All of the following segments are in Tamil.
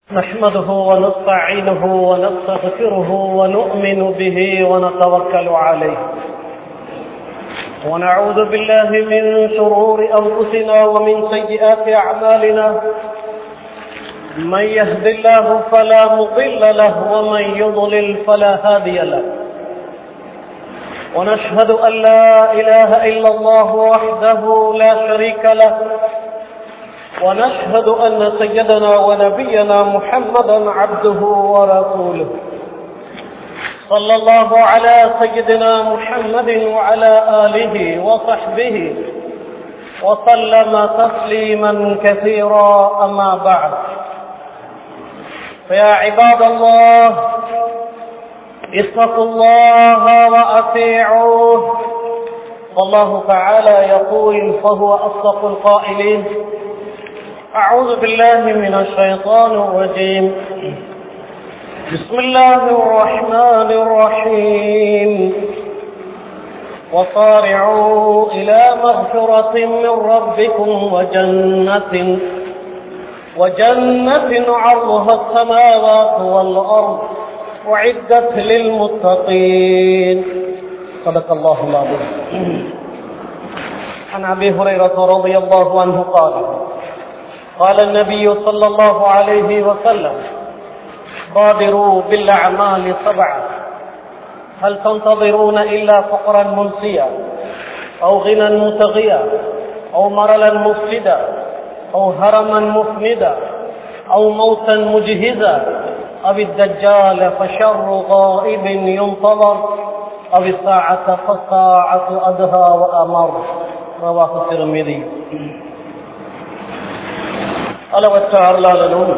نحمده ونستعينه ونستغفره ونؤمن به ونتوكل عليه ونعوذ بالله من شرور أنفسنا ومن سيئات أعمالنا من يهد الله فلا مضل له ومن يضلل فلا هادي له ونشهد أن لا إله إلا الله وحده لا شريك له ونشهد أن سيدنا ونبينا محمدا عبده ورسوله صلى الله على سيدنا محمد وعلى آله وصحبه وسلم تسليما كثيرا أما بعد فيا عباد الله اتقوا الله وأطيعوه والله تعالى يقول فهو أصدق القائلين أعوذ بالله من الشيطان الرجيم بسم الله الرحمن الرحيم وصارعوا إلى مغفرة من ربكم وجنة وجنة عرضها السماوات والأرض أعدت للمتقين صدق الله العظيم عن أبي هريرة رضي الله عنه قال قال النبي صلى الله عليه وسلم بادروا بالأعمال سبعة هل تنتظرون إلا فقرا منسيا أو غنى متغيا أو مرلا مفسدا أو هرما مفندا أو موتا مجهزا أو الدجال فشر غائب ينتظر أو الساعة فالساعة أدهى وأمر رواه الترمذي அளவற்ற அருளாளனும்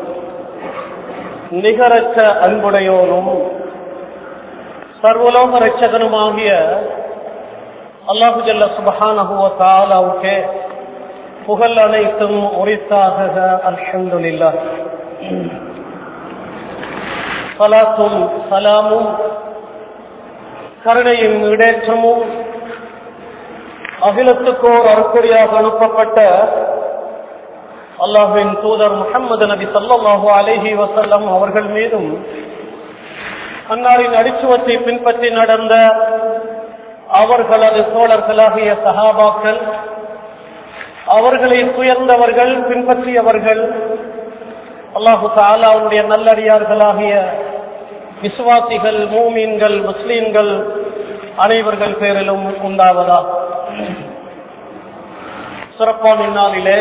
நிகரற்ற அன்புடையோனும் சர்வலோக ரட்சகனுமாகிய அல்லாஹு ஜல்ல சுபஹானஹுவ தாலாவுக்கே புகழ் அனைத்தும் உரித்தாக அல்ஹம்துலில்லா சலாத்தும் சலாமும் கருணையும் இடேற்றமும் அகிலத்துக்கோர் அறுக்குறியாக அனுப்பப்பட்ட அல்லாஹுவின் தூதர் முகமது நபி சல்லாஹூ அலேஹி வசல்லம் அவர்கள் மீதும் அன்னாரின் அடிச்சுவத்தை பின்பற்றி நடந்த அவர்களது தோழர்களாகிய சஹாபாக்கள் அவர்களை துயர்ந்தவர்கள் பின்பற்றியவர்கள் அல்லாஹு தாலாவுடைய நல்லடியார்களாகிய விசுவாசிகள் மூமீன்கள் முஸ்லீம்கள் அனைவர்கள் பேரிலும் உண்டாவதா சிறப்பான நாளிலே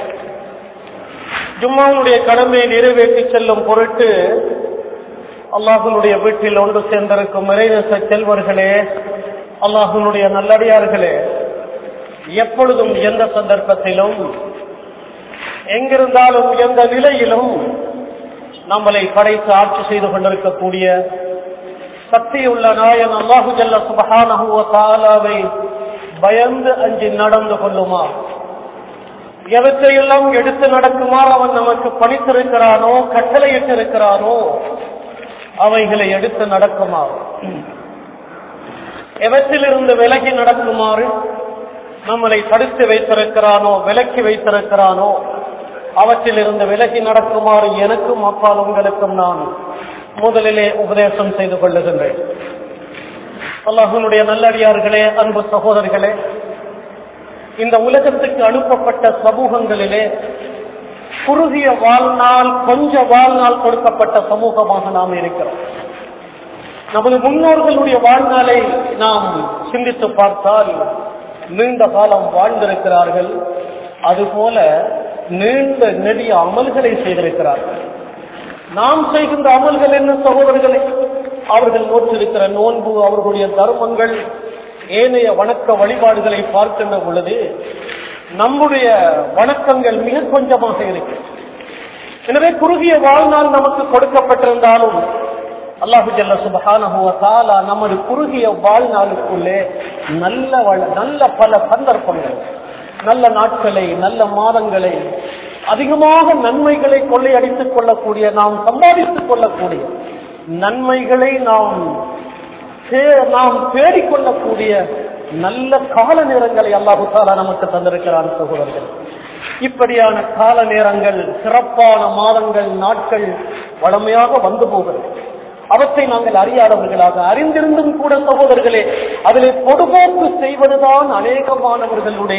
ஜும்மாவுடைய கடமையை நிறைவேற்றி செல்லும் பொருட்டு அல்லாஹனுடைய வீட்டில் ஒன்று சேர்ந்திருக்கும் இறைநச செல்வர்களே அல்லாஹனுடைய நல்லடியார்களே எப்பொழுதும் எந்த சந்தர்ப்பத்திலும் எங்கிருந்தாலும் எந்த நிலையிலும் நம்மளை படைத்து ஆட்சி செய்து கொண்டிருக்கக்கூடிய சக்தியுள்ள நாயன் அல்லாஹு ஜல்ல சுபஹானஹுவ தாலாவை பயந்து அஞ்சி நடந்து கொள்ளுமா எவற்றையெல்லாம் எடுத்து நடக்குமாறு அவன் நமக்கு பணித்திருக்கிறானோ கட்டளையிட்டிருக்கிறானோ அவைகளை எடுத்து நடக்குமாறு எவற்றிலிருந்து விலகி நடக்குமாறு நம்மளை தடுத்து வைத்திருக்கிறானோ விலக்கி வைத்திருக்கிறானோ அவற்றிலிருந்து விலகி நடக்குமாறு எனக்கும் அப்பால் உங்களுக்கும் நான் முதலிலே உபதேசம் செய்து கொள்ளுகின்றேன் அல்லாஹனுடைய நல்லடியார்களே அன்பு சகோதரர்களே இந்த உலகத்துக்கு அனுப்பப்பட்ட சமூகங்களிலே குறுகிய வாழ்நாள் கொஞ்ச வாழ்நாள் கொடுக்கப்பட்ட சமூகமாக நாம் இருக்கிறோம் நமது முன்னோர்களுடைய வாழ்நாளை நாம் சிந்தித்து பார்த்தால் நீண்ட காலம் வாழ்ந்திருக்கிறார்கள் அதுபோல நீண்ட நெடிய அமல்களை செய்திருக்கிறார்கள் நாம் செய்கின்ற அமல்கள் என்ன சகோதரர்களே அவர்கள் நோற்றிருக்கிற நோன்பு அவர்களுடைய தர்மங்கள் ஏனைய வணக்க வழிபாடுகளை பார்க்கின்ற பொழுது நம்முடைய வணக்கங்கள் மிக கொஞ்சமாக இருக்கு எனவே குறுகிய வாழ்நாள் நமக்கு கொடுக்கப்பட்டிருந்தாலும் அல்லாஹு ஜல்ல சுபஹானா நமது குறுகிய வாழ்நாளுக்குள்ளே நல்ல நல்ல பல சந்தர்ப்பங்கள் நல்ல நாட்களை நல்ல மாதங்களை அதிகமாக நன்மைகளை கொள்ளையடித்துக் கொள்ளக்கூடிய நாம் சம்பாதித்துக் கொள்ளக்கூடிய நன்மைகளை நாம் நாம் தேடிக்கொள்ளக்கூடிய நல்ல கால நேரங்களை அல்லாஹு தாலா நமக்கு தந்திருக்கிறான் சகோதரர்கள் இப்படியான கால நேரங்கள் சிறப்பான மாதங்கள் நாட்கள் வளமையாக வந்து போகிறது அவற்றை நாங்கள் அறியாதவர்களாக அறிந்திருந்தும் கூட சகோதரர்களே அதிலே பொதுபோக்கு செய்வதுதான் அநேகமானவர்களுடைய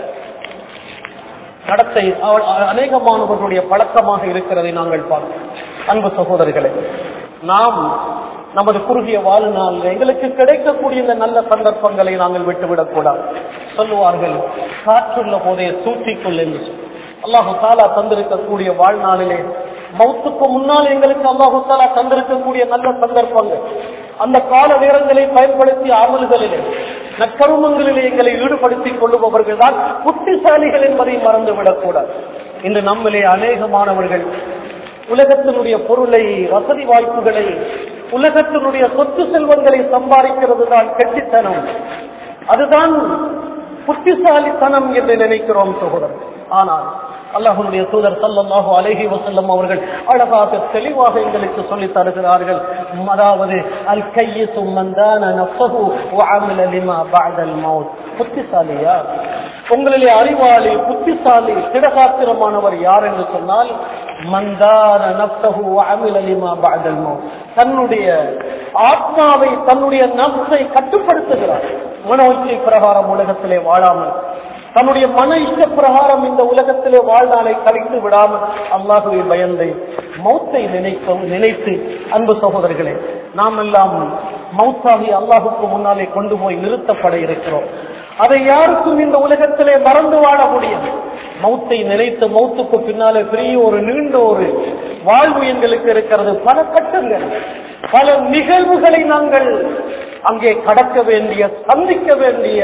நடத்தை அவ- அநேகமானவர்களுடைய பழக்கமாக இருக்கிறதை நாங்கள் பார்க்கிறோம் அன்பு சகோதரர்களே நாம் நமது குறுகிய வாழ்நாள் எங்களுக்கு கிடைக்கக்கூடிய இந்த நல்ல சந்தர்ப்பங்களை நாங்கள் விட்டுவிடக் கூடாது சொல்லுவார்கள் காற்றுள்ள போதே சூற்றிக்கொள் என்று சொல்லி. அல்லாஹு தாலா தந்திருக்கக்கூடிய வாழ்நாளிலே மௌத்துக்கு முன்னால் எங்களுக்கு அல்லாஹு தாலா தந்திருக்கக்கூடிய நல்ல சந்தர்ப்பங்கள் அந்த கால நேரங்களை பயன்படுத்தி அமல்களிலே நற்கருமங்களிலே எங்களை ஈடுபடுத்திக் கொள்ளுபவர்கள் தான் புத்திசாலிகள் என்பதை மறந்துவிடக் கூடாது இன்று நம்மிலே அநேகமானவர்கள் உலகத்தினுடைய பொருளை வசதி வாய்ப்புகளை உலகத்தினுடைய சொத்து செல்வங்களை சம்பாதிக்கிறது தான் கெட்டித்தனம் அதுதான் புத்திசாலித்தனம் என்று நினைக்கிறோம் சகோதரர் ஆனால் அல்லாஹுடைய தூதர் ஸல்லல்லாஹு அலைஹி வஸல்லம் அவர்கள் அழகாக தெளிவாக எங்களுக்கு சொல்லித் தருகிறார்கள் அதாவது அல் கையிசு மந்தான நஃப்ஸஹு வஅமல லிமா பஅதல் மௌத் புத்திசாலியா உங்களிலே அறிவாளி புத்திசாலி திடகாத்திரமானவர் யார் என்று சொன்னால் மந்தான நஃப்ஸஹு வஅமல லிமா பஅதல் மௌத் தன்னுடைய ஆத்மாவை தன்னுடைய நப்சை கட்டுப்படுத்துகிறார் மனோச்சி பிரகாரம் உலகத்திலே வாழாமல் தன்னுடைய மன இஷ்ட பிரகாரம் இந்த உலகத்திலே வாழ்நாளை கழித்து விடாமல் அல்லாஹுவை பயந்து மௌத்தை நினைக்க நினைத்து அன்பு சகோதரர்களே நாம் எல்லாம் மௌத்தாகி அல்லாஹுக்கு முன்னாலே கொண்டு போய் நிறுத்தப்பட இருக்கிறோம் அதை யாருக்கும் இந்த உலகத்திலே மறந்து வாழ முடியும் மௌத்தை நினைத்து மௌத்துக்கு பின்னாலே பெரிய ஒரு நீண்ட ஒரு வாழ்வு எங்களுக்கு இருக்கிறது பல கட்டங்கள் பல நிகழ்வுகளை நாங்கள் அங்கே கடக்க வேண்டிய சந்திக்க வேண்டிய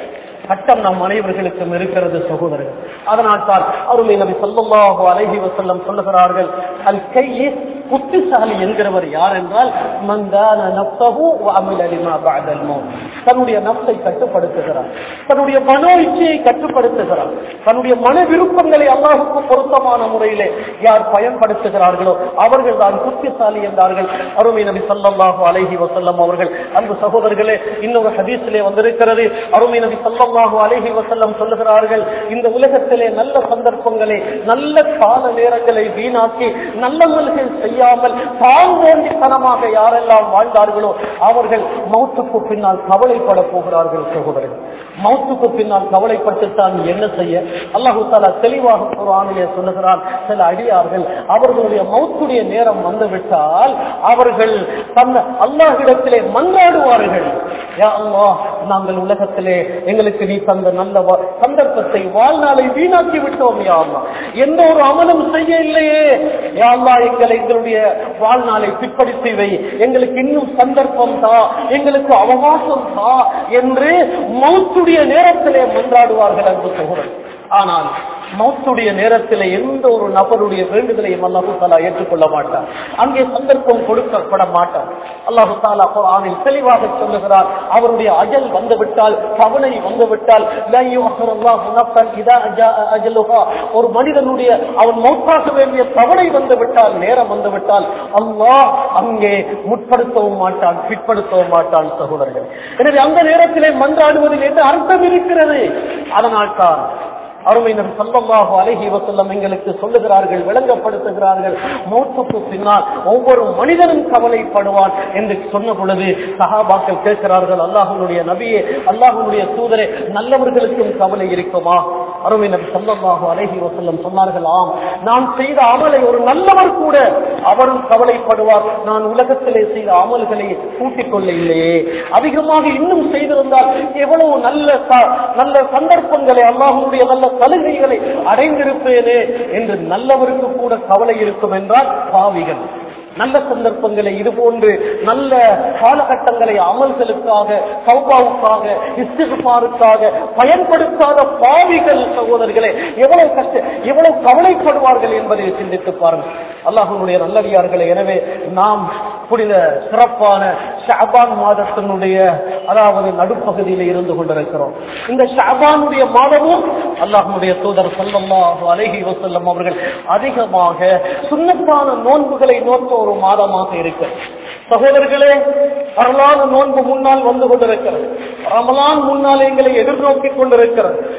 சட்டம் நம் அனைவர்களுக்கும் இருக்கிறது சகோதரர்கள் அதனால் தான் அருளை நபி ஸல்லல்லாஹு அலைஹி வஸல்லம் சொல்லுகிறார்கள் அல் கையி புத்திசாலி என்கிறவர் யார் என்றால் மந்தான நஃப்ஸஹு வ அமில லிமா பஅதல் மௌத் தன்னுடைய நப்சை கட்டுப்படுத்துகிறார் தன்னுடைய மனோ இச்சையை கட்டுப்படுத்துகிறார் தன்னுடைய மன விருப்பங்களை அல்லாஹுக்கு பொருத்தமான முறையிலே யார் பயன்படுத்துகிறார்களோ அவர்கள் தான் புத்திசாலி என்றார்கள் அருமை நபி ஸல்லல்லாஹு அலைஹி வஸல்லம் அவர்கள் அன்பு சகோதரர்களே இன்னொரு ஹதீஸிலே வந்திருக்கிறது அருமை நபி ஸல்லல்லாஹு அலைஹி வஸல்லம் சொல்லுகிறார்கள் இந்த உலகத்திலே நல்ல சந்தர்ப்பங்களை நல்ல கால நேரங்களை வீணாக்கி நல்லவர்கள் செய்யாமல் தாங்கோண்டித்தனமாக யாரெல்லாம் வாழ்ந்தார்களோ அவர்கள் மௌத்துக்கு பின்னால் கவலைப்பட போகிறார்கள் சகோதரர்கள் மௌத்துக்கு பின்னால் கவலைப்பட்டுத்தான் என்ன செய்ய அல்லாஹு தாலா தெளிவாக குர்ஆனிலே சொல்லுகிறான் சில அடியார்கள் அவர்களுடைய மௌத்துடைய நேரம் வந்துவிட்டால் அவர்கள் தன்னை அல்லாஹ்விடத்திலே மன்றாடுவார்கள் யா அல்லாஹ் நாங்கள் உலகத்திலே எங்களுக்கு நீ தந்த நல்ல வா- சந்தர்ப்பத்தை வாழ்நாளை வீணாக்கி விட்டோம் யா அல்லாஹ் எந்த ஒரு அமலும் செய்ய இல்லையே யா அல்லாஹ் எங்களை எங்களுடைய வாழ்நாளை பிற்படுத்தி வை எங்களுக்கு இன்னும் சந்தர்ப்பம் தா எங்களுக்கு அவகாசம் தா என்று மௌத்துடைய நேரத்திலே மன்றாடுவார்கள் அன்பு சகோதரர் ஆனால் மௌத்துடைய நேரத்தில் எந்த ஒரு நபருடைய வேண்டுதலையும் அல்லாஹு தாலா ஏற்றுக்கொள்ள மாட்டார் அங்கே சந்தர்ப்பம் கொடுக்கப்பட மாட்டார் அல்லாஹு தாலா குர்ஆனில் தெளிவாக சொல்லுகிறார் அவருடைய அஜல் வந்துவிட்டால் கவலை வந்துவிட்டால் லா யுஅkhirullahu நஃப்ஸன் இதா ஜாஅ அஜலுஹா ஒரு மனிதனுடைய அவன் மௌத்தாக வேண்டிய கவலை வந்துவிட்டால் நேரம் வந்துவிட்டால் அல்லாஹ் அங்கே முற்படுத்தவும் மாட்டான் பிற்படுத்தவும் மாட்டான் சகோதரர்கள் எனவே அந்த நேரத்திலே மன்றாடுவதில் என்ன அர்த்தம் இருக்கிறது அதனால் தான் அருமை நபி ஸல்லல்லாஹு அலைஹி வஸல்லம் எங்களுக்கு சொல்லுகிறார்கள் விளங்கப்படுத்துகிறார்கள் மௌத்துக்கு பின்னால் ஒவ்வொரு மனிதனும் கவலைப்படுவான் என்று சொன்ன பொழுது சஹாபாக்கள் கேட்கிறார்கள் அல்லாஹ்வுடைய நபியே அல்லாஹ்வுடைய தூதரே நல்லவர்களுக்கும் கவலை இருக்குமா அருமை நபி ஸல்லல்லாஹு அலைஹி வஸல்லம் சொன்னார்கள் ஆம் நான் செய்த அமலை ஒரு நல்லவர் கூட அவரும் கவலைப்படுவார் நான் உலகத்திலே செய்த அமல்களை கூட்டிக் கொள்ள இல்லையே அதிகமாக இன்னும் செய்திருந்தால் எவ்வளவு நல்ல ச- நல்ல சந்தர்ப்பங்களை அல்லாஹ்வுடைய நல்ல சலுகைகளை அடைந்திருப்பேனே என்று நல்லவருக்கு கூட கவலை இருக்கும் என்றால் பாவிகள் நல்ல சந்தர்ப்பங்களை இது போன்று நல்ல காலகட்டங்களை அமல்களுக்காக சௌபாவுக்காக இஸ்திஃபாருக்காக பயன்படுத்தாத பாவிகள் சகோதரர்களே எவ்வளவு கஷ்ட எவ்வளவு கவலைப்படுவார்கள் என்பதை சிந்தித்து பாருங்கள் அல்லாஹனுடைய நல்லடியார்களே எனவே நாம் புனித சிறப்பான ஷாபான் மாதத்தினுடைய அதாவது நடுப்பகுதியில் இருந்து கொண்டிருக்கிறோம் இந்த ஷாபானுடைய மாதமும் அல்லாஹனுடைய தூதர் ஸல்லல்லாஹு அலைஹி வஸல்லம் அவர்கள் அதிகமாக சுண்ணத்தான நோன்புகளை நோக்க ஒரு மாதமாக இருக்கு சகோதரர்களே வரலாறு நோன்பு முன்னால் வந்து கொண்டிருக்கிறது ரமலான் முன்னால் எங்களை எதிர்நோக்கி கொண்டிருக்கிறது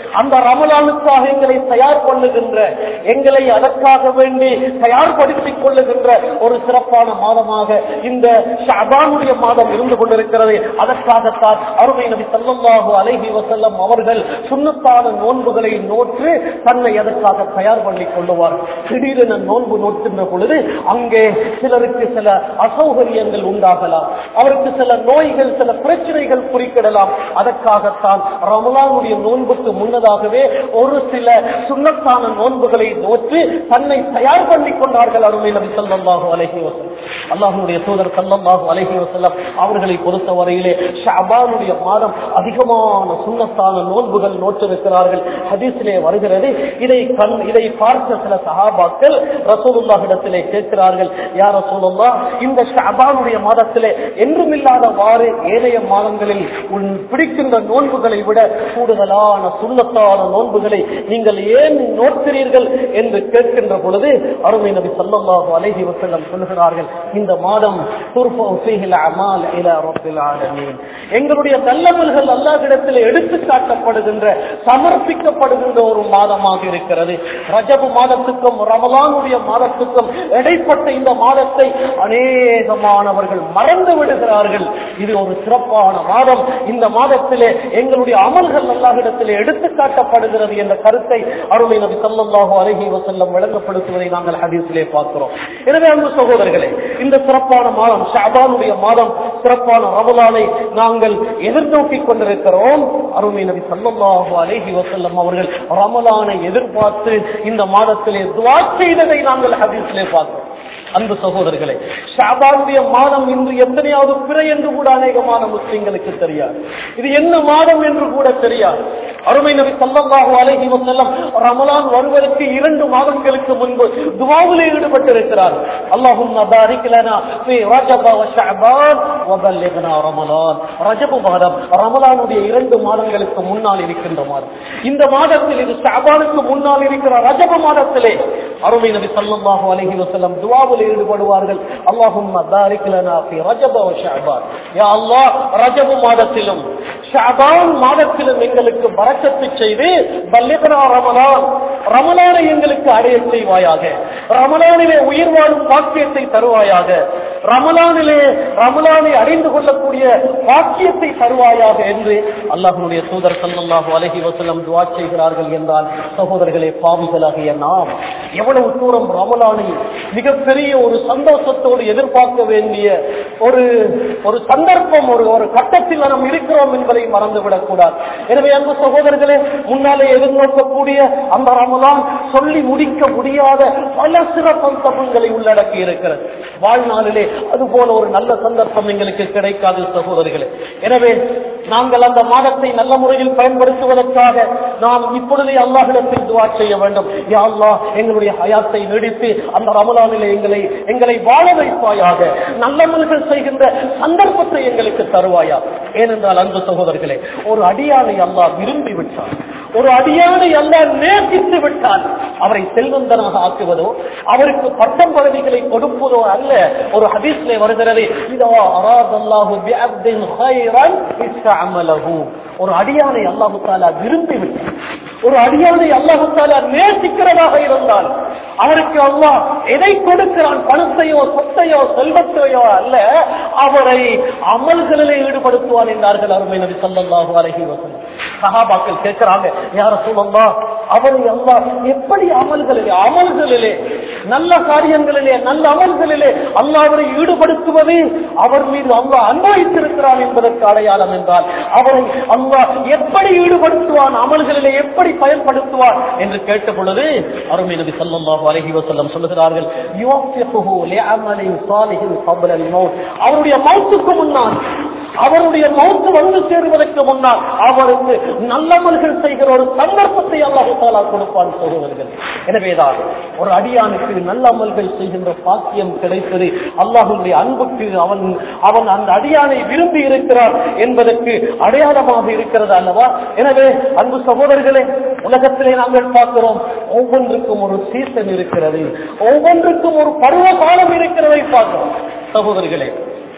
அந்த ரமலானுக்காக எங்களை தயார் பண்ணுகின்ற எங்களை அதற்காக வேண்டி தயார்படுத்திக் கொள்ளுகின்ற ஒரு சிறப்பான மாதமாக இந்த ஷாபானுடைய மாதம் இருந்து கொண்டிருக்கிறது அதற்காகத்தான் அருமை நபி ஸல்லல்லாஹு அலைஹி வஸல்லம் அவர்கள் சுன்னத்தான நோன்புகளை நோற்று தன்னை அதற்காக தயார் பண்ணிக் கொள்ளுவார் திடீரென நோன்பு நோக்கின்ற பொழுது அங்கே சிலருக்கு சில அசௌகரியங்கள் உண்டாகலாம் அவருக்கு சில நோய்கள் சில பிரச்சனைகள் குறிக்கிடலாம் அதற்காகத்தான் ரமலானுடைய நோன்புக்கு முன்னதாகவே ஒரு சில சுண்ணத்தான நோன்புகளை நோற்று தன்னை தயார் பண்ணிக் கொண்டார்கள் அருமை நபி ஸல்லல்லாஹு அலைஹி வஸல்லம் அல்லாஹ்வுடைய தூதர் ஸல்லல்லாஹு அலைஹி வஸல்லம் அவர்களை பொறுத்தவரையிலே ஷஅபானுடைய மாதம் அதிகமான சுண்ணத்தான நோன்புகள் நோற்றிருக்கிறார்கள் ஹதீஸிலே வருகிறது இதை கண் இதை பார்த்த சில சஹாபாக்கள் ரசூலுல்லாஹிடத்திலே கேட்கிறார்கள் யார் ரசூலுல்லாஹ் இந்த ஷஅபானுடைய மாதத்திலே என்றுமில்லாதவாறு ஏனைய மாதங்களில் உன் பிடிக்கின்ற நோன்புகளை விட கூடுதலான சுண்ணத்தான நோன்புகளை நீங்கள் ஏன் நோக்கிறீர்கள் என்று கேட்கின்ற பொழுது அருமை நபி ஸல்லல்லாஹு அலைஹி வஸல்லம் சொல்கிறார்கள் இந்த மாதம் துர்ஃபு ஃபீஹில் அமால் இலா ரப்பில் ஆலமீன் எங்களுடைய நல்லவர்கள் அல்லாஹ்விடத்தில் எடுத்து காட்டப்படுகின்ற சமர்ப்பிக்கப்படுகின்ற ஒரு மாதமாக இருக்கிறது ரஜபு மாதத்துக்கும் ரமலானுடைய மாதத்துக்கும் இடைப்பட்ட இந்த மாதத்தை அநேகமானவர்கள் மறந்து விடுகிறார்கள் இது ஒரு சிறப்பான மாதம் இந்த மாதத்திலே எங்களுடைய அமல்கள் அல்லாஹ்விடத்திலே எடுத்து காட்டப்படுகிறது என்ற கருத்தை அருமை நபி ஸல்லல்லாஹு அலைஹி வஸல்லம் விளங்கப்படுத்துவதை நாங்கள் ஹதீஸிலே பார்க்கிறோம் எனவே அன்பு சகோதரர்களே இந்த சிறப்பான மாதம் ஷாபானுடைய மாதம் சிறப்பான ரமலானை நாங்கள் எதிர்நோக்கிக் கொண்டிருக்கிறோம் அருமை நபி ஸல்லல்லாஹு அலைஹி வஸல்லம் அவர்கள் ரமலானை எதிர்பார்த்து இந்த மாதத்திலே துவா செய்ததை நாங்கள் ஹதீஸிலே பார்க்கிறோம் அன்பு சகோதரர்களே ஷாபானுடைய மாதம் இன்று எத்தனையாவது பிறை என்று கூட அநேகமான முஸ்லிம்களுக்கு தெரியாது இது என்ன மாதம் என்று கூட தெரியாது அருமை நபி ஸல்லல்லாஹு அலைஹி வஸல்லம் ரமலான் வருவதற்கு இரண்டு மாதங்களுக்கு முன்பு துஆவிலே ஈடுபட்டிருக்கிறார் அல்லாஹும்ம பாரிக் லனா ஃபீ ரஜப வ ஷஅபான் வ பல்லிக்னா ரமலான் ரஜப மாதம் ரமலானுடைய இரண்டு மாதங்களுக்கு முன்னால் இருக்கின்ற மாதம் இந்த மாதத்தில் இது ஷஅபானுக்கு முன்னால் இருக்கிற ரஜப மாதத்திலே அருமை நபி ஸல்லல்லாஹு அலைஹி வஸல்லம் துஆவில் ஈடுபடுவார்கள் அல்லாஹும்ம பாரிக் லனா ஃபீ ரஜப வ ஷஅபான் யா அல்லாஹ் ரஜப மாதத்திலும் ஷஅபான் மாதத்திலும் எங்களுக்கு பரக்கத்து செய்து பல்லிகனா ரமலான் ரமலானை எங்களுக்கு அடைய செய்வாயாக ரமலானிலே உயிர் வாழும் பாக்கியத்தை தருவாயாக ரமலானிலே ரமலானை அறிந்து கொள்ளக்கூடிய பாக்கியத்தை தருவாயாக என்று அல்லாஹனுடைய தூதர் சல்லல்லாஹு அலைஹி வஸல்லம் துஆ செய்கிறார்கள் என்றால் சகோதரர்களே பாவிகளாகிய நாம் எவ்வளவு தூரம் ரமலானை மிகப்பெரிய ஒரு சந்தோஷத்தோடு எதிர்பார்க்க வேண்டிய ஒரு ஒரு சந்தர்ப்பம் ஒரு ஒரு கட்டத்தில் நாம் இருக்கிறோம் என்பதை மறந்துவிடக் கூடாது எனவே அன்பு சகோதரர்களே முன்னாலே எதிர்நோக்கக்கூடிய அந்த ரமலான் சொல்லி முடிக்க முடியாத பல சிறப்பம்சங்களை உள்ளடக்கி இருக்கிறது வாழ்நாளிலே அது போல ஒரு நல்ல சந்தர்ப்பம் எங்களுக்கு கிடைக்காது சகோதரிகளே எனவே நாங்கள் அந்த மாதத்தை நல்ல முறையில் பயன்படுத்துவதற்காக நாம் இப்பொழுதே அல்லாஹிடத்தில் துவா செய்ய வேண்டும் யா அல்லாஹ் எங்களுடைய ஹயாத்தை நீடித்து அந்த ரமலானிலே எங்களை எங்களை வாழ வைப்பாயாக நல்லமல்கள் செய்கின்ற சந்தர்ப்பத்தை எங்களுக்கு தருவாயா ஏனென்றால் அன்பு சகோதரர்களே ஒரு அடியானை அல்லாஹ் விரும்பி விட்டார் ஒரு அடியானை அல்லாஹ் நேசித்து விட்டால் அவரை செல்வந்தனாக ஆக்குவதோ அவருக்கு பட்டம் பதவிகளை கொடுப்பதோ அல்ல ஒரு ஹதீஸ்ல வருகிறது இதோ அராதல்லாஹு பிஅப்தின் கைரன் இஸ்தஅமலஹு ஒரு அடியானை அல்லாஹு தாலா விரும்பி விட்டார் ஒரு அடியானை அல்லாஹு தாலா நேசிக்கிறதாக இருந்தால் அவருக்கு அல்லாஹ் எதை கொடுக்கிறான் பணத்தையோ சொத்தையோ செல்வத்தையோ அல்ல அவரை அமல்களிலே ஈடுபடுத்துவான் என்றார்கள் அருமை நபி ஸல்லல்லாஹு அலைஹி வஸல்லம் சஹாபாக்கள் கேட்கிறாங்க யார சொல்லா அவரை அல்லாஹ் எப்படி அமல்களிலே அமல்களிலே நல்ல காரியங்களிலே நல்ல அமல்களிலே அல்லாஹ் அவரை ஈடுபடுத்துவது அவர் மீது அல்லாஹ் அனுபவித்திருக்கிறான் என்பதற்கு அடையாளம் என்றால் அவரை அல்லாஹ் எப்படி ஈடுபடுத்துவான் அமல்களிலே எப்படி பயன்படுத்துவான் என்று கேட்ட பொழுது அருமை நபி ஸல்லல்லாஹு அலைஹி வஸல்லம் சொல்லுகிறார்கள் யுவஃபிஹு லிஅமலின் சாலிஹின் qabla al-maut அவருடைய மௌத்துக்கு முன்னால் அவருடைய மௌத்து வந்து சேருவதற்கு முன்னால் அவருக்கு நல்லமல்கள் செய்கிற ஒரு சந்தர்ப்பத்தை அல்லாஹு தாலா கொடுப்பான் சகோதரர்கள் எனவேதான் ஒரு அடியானுக்கு நல்ல அமல்கள் செய்கின்ற பாக்கியம் கிடைப்பது அல்லாஹுடைய அன்புக்கு அவன் அவன் அந்த அடியானை விரும்பி இருக்கிறான் என்பதற்கு அடையாளமாக இருக்கிறது அல்லவா எனவே அன்பு சகோதரர்களே உலகத்திலே நாங்கள் பார்க்கிறோம் ஒவ்வொன்றுக்கும் ஒரு சீசன் இருக்கிறது ஒவ்வொன்றுக்கும் ஒரு பருவ காலம் இருக்கிறதை பார்க்கிறோம் சகோதரர்களே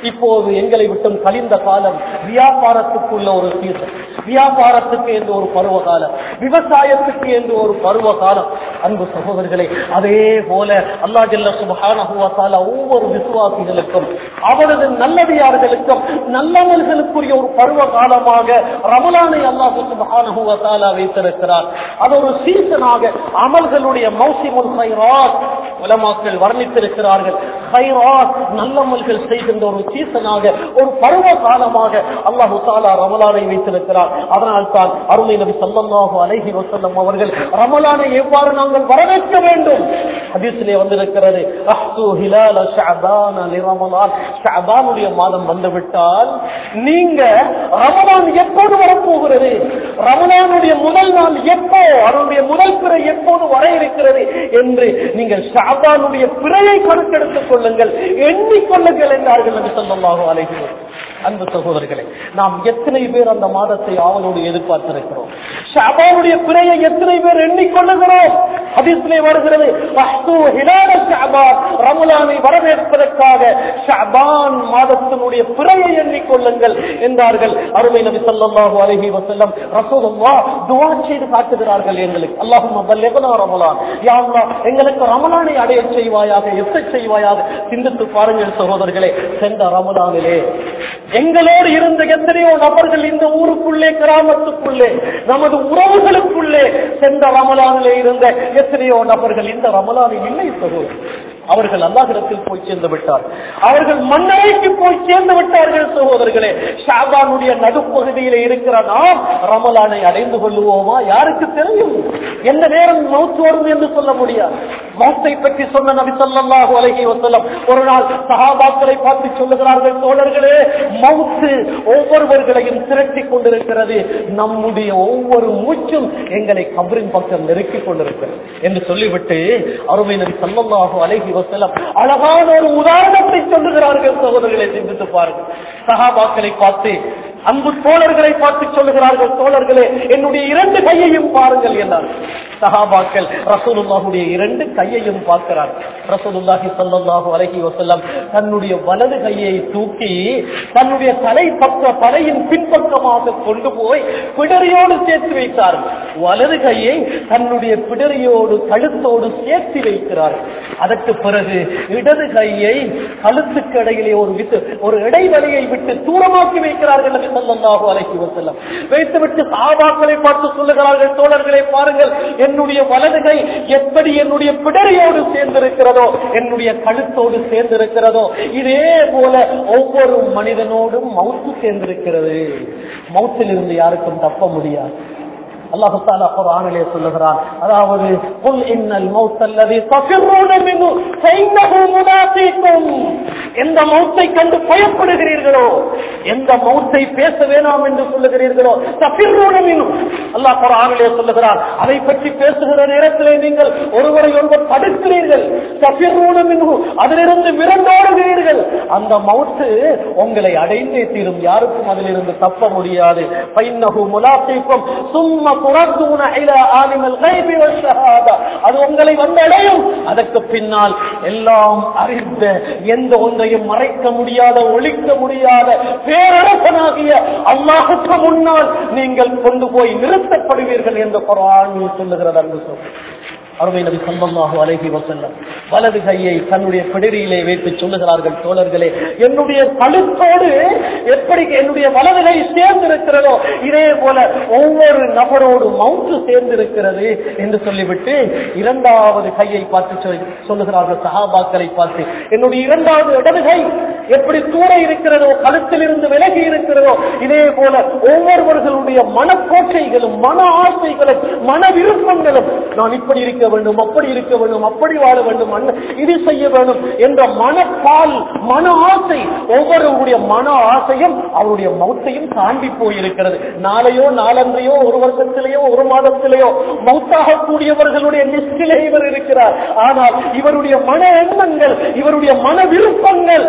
இப்போது எங்களை விட்டும் கழிந்த காலம் வியாபாரத்துக்குள்ள ஒரு சீசன் வியாபாரத்துக்கு என்று ஒரு பருவ காலம் விவசாயத்துக்கு என்று ஒரு பருவ காலம் அன்பு சகோதரர்களே அதே போல அல்லா ஜல்ல சுபஹானஹுவத்தால ஒவ்வொரு விசுவாசிகளுக்கும் அவரது நல்லடியார்களுக்கும் நல்லவர்களுக்குரிய ஒரு பருவ காலமாக ரமலானை அல்லாஹு சுபஹானஹுவத்தாலா வைத்திருக்கிறார் அது ஒரு சீசனாக அமல்களுடைய மௌசிமுல் ஹைராத் உலமாக்கள் வர்ணித்திருக்கிறார்கள் ஹைராத் நல்லமல்கள் செய்கின்ற ஒரு சீசனாக ஒரு பருவ காலமாக அல்லாஹு தாலா ரமலானை வைத்திருக்கிறார் அதனால் தான் அருமை நபி சல்லல்லாஹு அலைஹி வஸல்லம் அவர்கள் ரமலானை எவ்வாறு நாங்கள் வரவேற்க வேண்டும் ஹதீஸிலே வந்திருக்கிறது அஹ்து ஹிலால ஷஅபான லிரமலான் ஷஅபானுடைய மாதம் வந்துவிட்டால் நீங்க ரமலான் எப்போது வரப்போகிறது ரமலானுடைய முதல் நாள் எப்போ அதனுடைய முதல் பிறை எப்போது வர இருக்கிறது என்று நீங்கள் ஷாபானுடைய பிறையை கணக்கெடுத்துக் கொள்ளுங்கள் எண்ணிக்கொள்ளுங்கள் என்றார்கள் என்று சொல்லமாக அழைக்கிறோம் அன்பு சகோதரர்களே நாம் எத்தனை பேர் அந்த மாதத்தை ஆவலோடு எதிர்பார்த்திருக்கிறோம் ஷாபானுடைய பிறையை எத்தனை பேர் எண்ணிக்கொள்ளுகிறோம் ஹதீஸ்லே வருகிறது அஹ்து ஹிலால ஷஅபான் ரமலானை வரவேற்பதற்காக ஷஅபான் மாதத்தினுடைய பிறையை எண்ணிக்கொள்ளுங்கள் என்றார்கள் அருமை நபி ஸல்லல்லாஹு அலைஹி வஸல்லம் ரசூலுல்லாஹ் துஆ செய்து காட்டுகிறார்கள் எங்களுக்கு அல்லாஹும்ம பல்லிக்னா ரமலான் யா அல்லாஹ் எங்களுக்கு ரமலானை அடைய செய்வாயாக எத்த செய்வாயாக சிந்தித்து பாருங்கள் சகோதரர்களே சென்ற ரமலானிலே எங்களோடு இருந்த எத்தனையோ நபர்கள் இந்த ஊருக்குள்ளே கிராமத்துக்குள்ளே நமது உறவுகளுக்குள்ளே சென்ற ரமலானிலே இருந்த எத்தனையோ நபர்கள் இந்த ரமலானில் இல்லை சகோதரர் அவர்கள் அல்லாஹிடத்தில் போய் சேர்ந்து விட்டார் அவர்கள் மன்னரைக்கு போய் சேர்ந்து விட்டார்கள் சகோதரர்களே ஷாபானுடைய நடுப்பகுதியில இருக்கிற நாம் ரமலானை அடைந்து கொள்ளுவோமா யாருக்கு தெரியும் எந்த நேரம் மவுத்து வரும் என்று சொல்ல முடியாது மௌத்தை பற்றி சொன்ன நபி ஸல்லல்லாஹு அலைஹி வஸல்லம் ஒரு நாள் சஹாபாக்களை பார்த்து சொல்லுகிறார்கள் தோழர்களே மவுத்து ஒவ்வொருவர்களையும் திரட்டி கொண்டிருக்கிறது நம்முடைய ஒவ்வொரு மூச்சும் எங்களை கபரின் பக்கம் நெருக்கிக் கொண்டிருக்கிறது என்று சொல்லிவிட்டு அருமை நபி ஸல்லல்லாஹு அலைஹி வஸல்லம் அழகான ஒரு உதாரணத்தை சொல்லுகிறார்கள் சகோதரர்களை சிந்தித்து பாருங்கள் சஹாபாக்களை பார்த்து அன்பு தோழர்களை பார்த்து சொல்லுகிறார்கள் தோழர்களே என்னுடைய இரண்டு கையையும் பாருங்கள் என்றார் சஹாபாக்கள் ரசூலுல்லாஹுடைய இரண்டு கையையும் பார்க்கிறார் ரசூலுல்லாஹி ஸல்லல்லாஹு அலைஹி வஸல்லம் தன்னுடைய வலது கையை தூக்கி தன்னுடைய தலை பக்க தலையின் பின்பக்கமாக கொண்டு போய் பிடரியோடு சேர்த்து வைத்தார் வலது கையை தன்னுடைய பிடரியோடு கழுத்தோடு சேர்த்து வைக்கிறார் அதற்கு பிறகு இடது கையை கழுத்துக்கு இடையிலே ஒரு விட்டு ஒரு இடைவெளியை விட்டு தூரமாக்கி வைக்கிறார்கள் நபி ஸல்லல்லாஹு அலைஹி வஸல்லம் வைத்துவிட்டு சஹாபாக்களை பார்த்து சொல்லுகிறார்கள் தோழர்களை பாருங்கள் என்னுடைய வலது கை எப்படி என்னுடைய பிடரியோடு சேர்ந்திருக்கிறதோ என்னுடைய கழுத்தோடு சேர்ந்திருக்கிறதோ இதே போல ஒவ்வொரு மனிதனோடும் மவுத்து சேர்ந்திருக்கிறது மவுத்திலிருந்து யாருக்கும் தப்ப முடியாது அல்லாஹு தாலா குர்ஆனிலே சொல்லுகிறான் அதாவது குல் இன்னல் மௌத் அல்லதி தஃபிரூன மின்ஹு ஃபைன்னஹு முலாகீக்கும் எந்த மௌத்தை கண்டு பயப்படுகிறீர்களோ எந்த மௌத்தை பேச வேணாம் என்று சொல்லுகிறீர்களோ தஃபிரூன மின்ஹு அல்லாஹ் குர்ஆனிலே சொல்லுகிறான் அதை பற்றி பேசுகிற நேரத்திலே நீங்கள் ஒருவரை ஒருவர் தடுக்கிறீர்கள் தஃபிரூன மின்ஹு அதிலிருந்து விரண்டோடுகிறீர்கள் அந்த மௌத்து உங்களை அடைந்தே தீரும் யாருக்கும் அதிலிருந்து தப்ப முடியாது ஃபைன்னஹு முலாகீக்கும் சும்மா துரத்துன இலா ஆலிமல் கைபி வஷ்ஷஹாதா அது உங்களை வந்தடையும் அதற்கு பின்னால் எல்லாம் அறிந்த எந்த ஒன்றையும் மறைக்க முடியாத ஒழிக்க முடியாத பேரரசனாகிய அல்லாஹுக்கு முன்னால் நீங்கள் கொண்டு போய் நிறுத்தப்படுவீர்கள் என்று குர்ஆன் சொல்லுகிறது அன்பு சொல் அருமை நபி சல்லல்லாஹு அலைஹி வஸல்லம் வலது கையை தன்னுடைய பிடரியிலே வைத்து சொல்லுகிறார்கள் தோழர்களே என்னுடைய கழுத்தோடு எப்படி என்னுடைய வலது கை சேர்ந்திருக்கிறதோ இதே போல ஒவ்வொரு நபரோடு மவுத்து சேர்ந்திருக்கிறது என்று சொல்லிவிட்டு இரண்டாவது கையை பார்த்து சொல்- சொல்லுகிறார்கள் சஹாபாக்களை பார்த்து என்னுடைய இரண்டாவது இடது கை எப்படி தூர இருக்கிறதோ கழுத்திலிருந்து விலகி இருக்கிறதோ இதே போல ஒவ்வொருவர்களுடைய மனக்கோட்டைகளும் மன ஆசைகளும் மன விருப்பங்களும் நான் இப்படி இருக்க வேண்டும் அப்படி இருக்க வேண்டும் அப்படி வாழ வேண்டும் அண்ண- இது செய்ய வேண்டும் என்ற மனப்பால் மன ஆசை ஒவ்வொருவருடைய மன ஆசையும் அவருடைய மௌத்தையும் தாண்டி போயிருக்கிறது நாளையோ நாளன்றையோ ஒரு வருஷத்திலேயோ ஒரு மாதத்திலேயோ மௌத்தாக கூடியவர்களுடைய லிஸ்டிலே இவர் இருக்கிறார் ஆனால் இவருடைய மன எண்ணங்கள் இவருடைய மன விருப்பங்கள்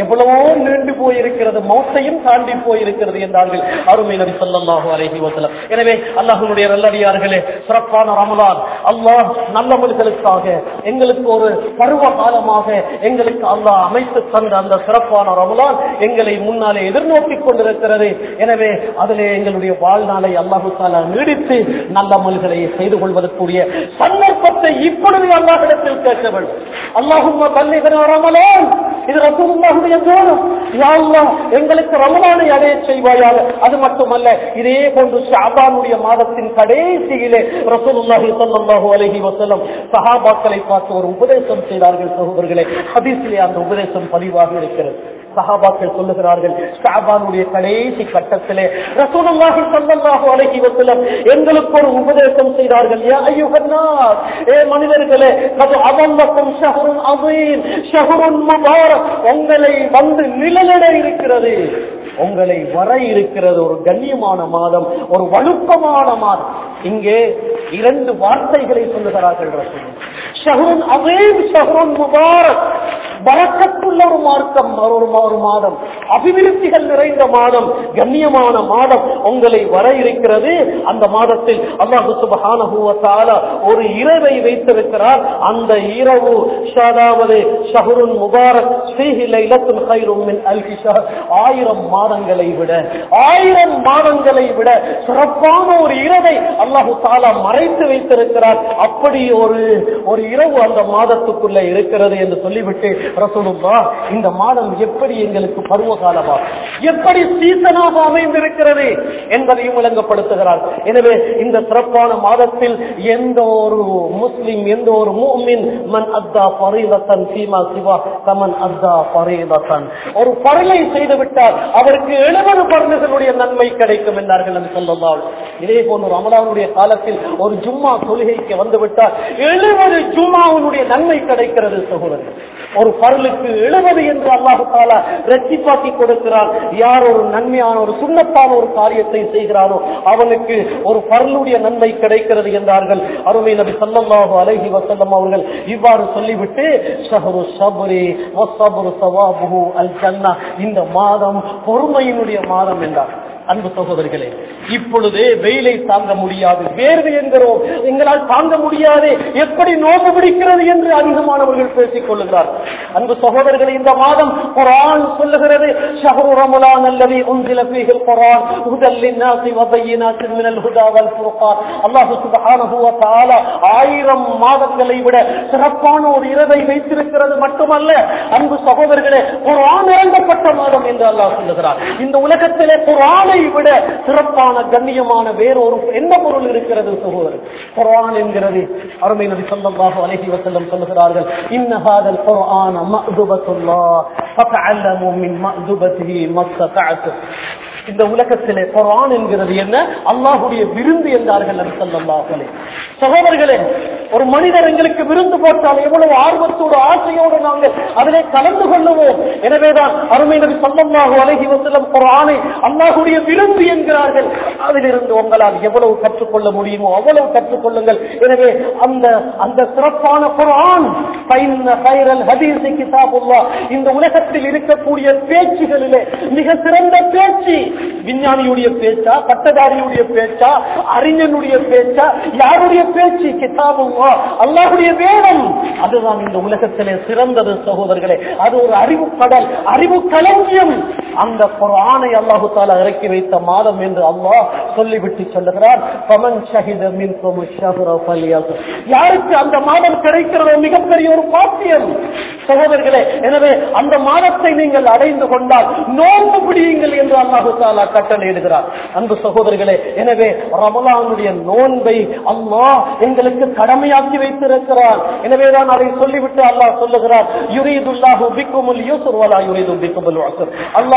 எவ்வளவோ நீண்டு போயிருக்கிறது மௌத்தையும் தாண்டி போயிருக்கிறது என்றார்கள் அருமை நபி ஸல்லல்லாஹு அலைஹி வஸல்லம் எனவே அல்லாஹ்வுடைய நல்லடியார்களே சிறப்பான ரமலான் அல்லாஹ் நல்லவர்களுக்காக எங்களுக்கு ஒரு பருவ காலமாக எங்களுக்கு அல்லாஹ் அமைத்து தந்த அந்த சிறப்பான ரமலான் எங்களை முன்னாலே எதிர்நோக்கி கொண்டிருக்கிறது எனவே அதிலே எங்களுடைய வாழ்நாளை அல்லாஹு தாலா நீடித்து நல்லமல்களை செய்து கொள்வதற்குரிய சந்தர்ப்பத்தை இப்பொழுது அல்லாஹிடத்தில் கேட்க வேண்டும் அல்லாஹும் பள்ளிகன ரமலான் இது ரசூலுல்லாஹுடைய தோணும் யா அல்லாஹ் எங்களுக்கு ரமலானை அடைய செய்வாயாக அது மட்டுமல்ல இதே போன்று ஷாபானுடைய மாதத்தின் கடைசியிலே ரசூலுல்லாஹி ஸல்லல்லாஹு அலைஹி வஸல்லம் சஹாபாக்களை பார்த்து ஒரு உபதேசம் செய்தார்கள் சகோதரர்களே ஹதீஸிலே அந்த உபதேசம் பதிவாக இருக்கிறது சஹாபாக்கள் சொல்லுகிறார்கள் ஷாபானுடைய கடைசி கட்டத்திலே ரசூலுல்லாஹி ஸல்லல்லாஹு அலைஹி வஸல்லம் எங்களுக்கு ஒரு உபதேசம் செய்தார்கள் யா அய்யுஹன்னாஸ் ஏ மனிதர்களே கது அவல்லக்கும் ஷஹ்ருன் அதீம் ஷஹ்ருன் முபாரக் உங்களை வந்து நிழலிட இருக்கிறது உங்களை வர இருக்கிறது ஒரு கண்ணியமான மாதம் ஒரு வழுக்கமான மாதம் இங்கே இரண்டு வார்த்தைகளை சொல்லுகிறார்கள் ரசூல் ஷஹ்ருன் அதீம் ஷஹ்ருன் முபாரக் வரக்கத்துள்ள ஒரு மார்க்கம் ஒரு ஒரு மாதம் அபிவிருத்திகள் நிறைந்த மாதம் கண்ணியமான மாதம் உங்களை வர இருக்கிறது அந்த மாதத்தில் அல்லாஹு சுபஹானஹு வ தஆலா ஒரு இரவை வைத்திருக்கிறார் அந்த இரவு அதாவது ஷஹ்ருன் முபாரக் ஃபீஹி லைலத்துன் கைரும் மின் அல்ஃபி ஷஹர் ஆயிரம் மாதங்களை விட ஆயிரம் மாதங்களை விட சிறப்பான ஒரு இரவை அல்லாஹு தாலா மறைத்து வைத்திருக்கிறார் அப்படி ஒரு ஒரு இரவு அந்த மாதத்துக்குள்ள இருக்கிறது என்று சொல்லிவிட்டு ரசூலுல்லா இந்த மாதம் எப்படி எங்களுக்கு பருவ காலமா எப்படி சீசனாக அமைந்திருக்கிறது என்பதையும் விளங்கப்படுத்துகிறார் எனவே இந்த சிறப்பான மாதத்தில் எந்த ஒரு முஸ்லிம் எந்த ஒரு மூமின் மன் அத்தா பரீதத்தன் சீமா சிவா கமன் அத்தா பரீதத்தன் ஒரு பரலை செய்து விட்டால் அவருக்கு எழுபது பரலுகளுடைய நன்மை கிடைக்கும் என்றார்கள் என்று சொல்லலாம் இதே போன்று ரமலானுடைய காலத்தில் ஒரு ஜும்மா தொழுகைக்கு வந்துவிட்டால் எழுபது ஜும்மாவுடைய நன்மை கிடைக்கிறது சகோதரர் ஒரு பரலுக்கு எழுபது என்று அல்லாஹு தாலா ரெட்டிப்பாக்கி கொடுக்கிறார் யார் ஒரு நன்மையான ஒரு சுண்ணத்தான ஒரு காரியத்தை செய்கிறாரோ அவனுக்கு ஒரு பரலுடைய நன்மை கிடைக்கிறது என்றார்கள் அருமை நபி சல்லல்லாஹு அலைஹி வஸல்லம் அவர்கள் இவ்வாறு சொல்லிவிட்டு ஷஹரு ஷபரி வஸபரு ஸவாபுஹு அல் ஜன்னah இந்த மாதம் பொறுமையினுடைய மாதம் என்றார் அன்பு சகோதரிகளே இப்பொழுதே வெயிலை தாங்க முடியாது வேர்வை என்கிறோம் எங்களால் தாங்க முடியாது எப்படி நோம்பு பிடிக்கிறது என்று அதிகமானவர்கள் பேசிக் கொள்ளுகிறார் அன்பு சகோதரர்களே இந்த மாதம் குரான் சொல்லுகிறது ஷஹரு ரமலான் அல்லது உன்சில ஃபீஹில் குரான் ஹுதல் லின்னாசி வ பையினாத்தின் மினல் ஹுதா வல் ஃபுர்கான் அல்லாஹ் சுப்ஹானஹு வ தஆலா ஆயிரம் மாதங்களை விட சிறப்பான ஒரு இரவை வைத்திருக்கிறது மட்டுமல்ல அன்பு சகோதரர்களே குரான் இறங்கப்பட்ட மாதம் என்று அல்லாஹ் சொல்லுகிறார் இந்த உலகத்திலே குரானை விட சிறப்பான கண்ணியமான வேறொரு எந்த பொருள் இருக்கிறது சகோதரர் குரான் என்கிறது அருமை நபி ஸல்லல்லாஹு அலைஹி வஸல்லம் சொல்லுகிறார்கள் இன்ன ஹாதல் குர்ஆன மஅதுபத்துல்லாஹ் ஃபதஅல்லமு மின் மஅதுபத்திஹி மஸ்ததஅத்து இந்த உலகத்திலே குரான் என்கிறது என்ன அல்லாஹுடைய விருந்து என்றார்கள் நபி ஸல்லல்லாஹு அலைஹி சகோதரர்களே ஒரு மனிதர் எங்களுக்கு விருந்து போட்டால் எவ்வளவு ஆர்வத்தோடு ஆசையோடு நாங்கள் அதிலே கலந்து கொள்ளுவோம் எனவேதான் அருமை நபி ஸல்லல்லாஹு அலைஹி வஸல்லம் குர்ஆனை அல்லாஹ்வுடைய விருந்து என்கிறார்கள் அதிலிருந்து உங்களால் எவ்வளவு கற்றுக்கொள்ள முடியுமோ அவ்வளவு கற்றுக்கொள்ளுங்கள் எனவே அந்த அந்த சிறப்பான குர்ஆன் ஃபைன்ன கைரல் ஹதீஸ் கிதாபுல்லாஹ் இந்த உலகத்தில் இருக்கக்கூடிய பேச்சுகளிலே மிக சிறந்த பேச்சு விஞ்ஞானியுடைய பேச்சா பட்டதாரியுடைய பேச்சா அறிஞனுடைய பேச்சா யாருடைய பேச்சு கிதாபுல்லா அல்லாஹுடைய வேதம் அதுதான் இந்த உலகத்திலே சிறந்தது சகோதரர்களே அது ஒரு அறிவு கடல் அறிவு களஞ்சியம் அந்த குர்ஆனை அல்லாஹு தாலா இறக்கி வைத்த மாதம் என்று அல்லாஹ் சொல்லிவிட்டு சொல்லுகிறார் பமன் ஷஹித மின்கும் ஷஹ்ர ஃபல்யஸும் யாருக்கு அந்த மாதம் கிடைக்கிறதோ மிகப்பெரிய ஒரு பாக்கியம் சகோதரர்களே எனவே அந்த மாதத்தை நீங்கள் அடைந்து கொண்டால் நோன்பு பிடியுங்கள் என்று அல்லாஹு தாலா கட்டளையிடுகிறார் அன்பு சகோதரர்களே எனவே ரமலானுடைய நோன்பை அல்லாஹ் எங்களுக்கு கடமையாக்கி வைத்திருக்கிறார் எனவேதான் அதை சொல்லிவிட்டு அல்லாஹ் சொல்லுகிறார் யுரீதுல்லாஹு பிக்குமுல் யூசுர் வலா யுரீது பிக்குமுல் உஸ்ர் அல்லாஹ்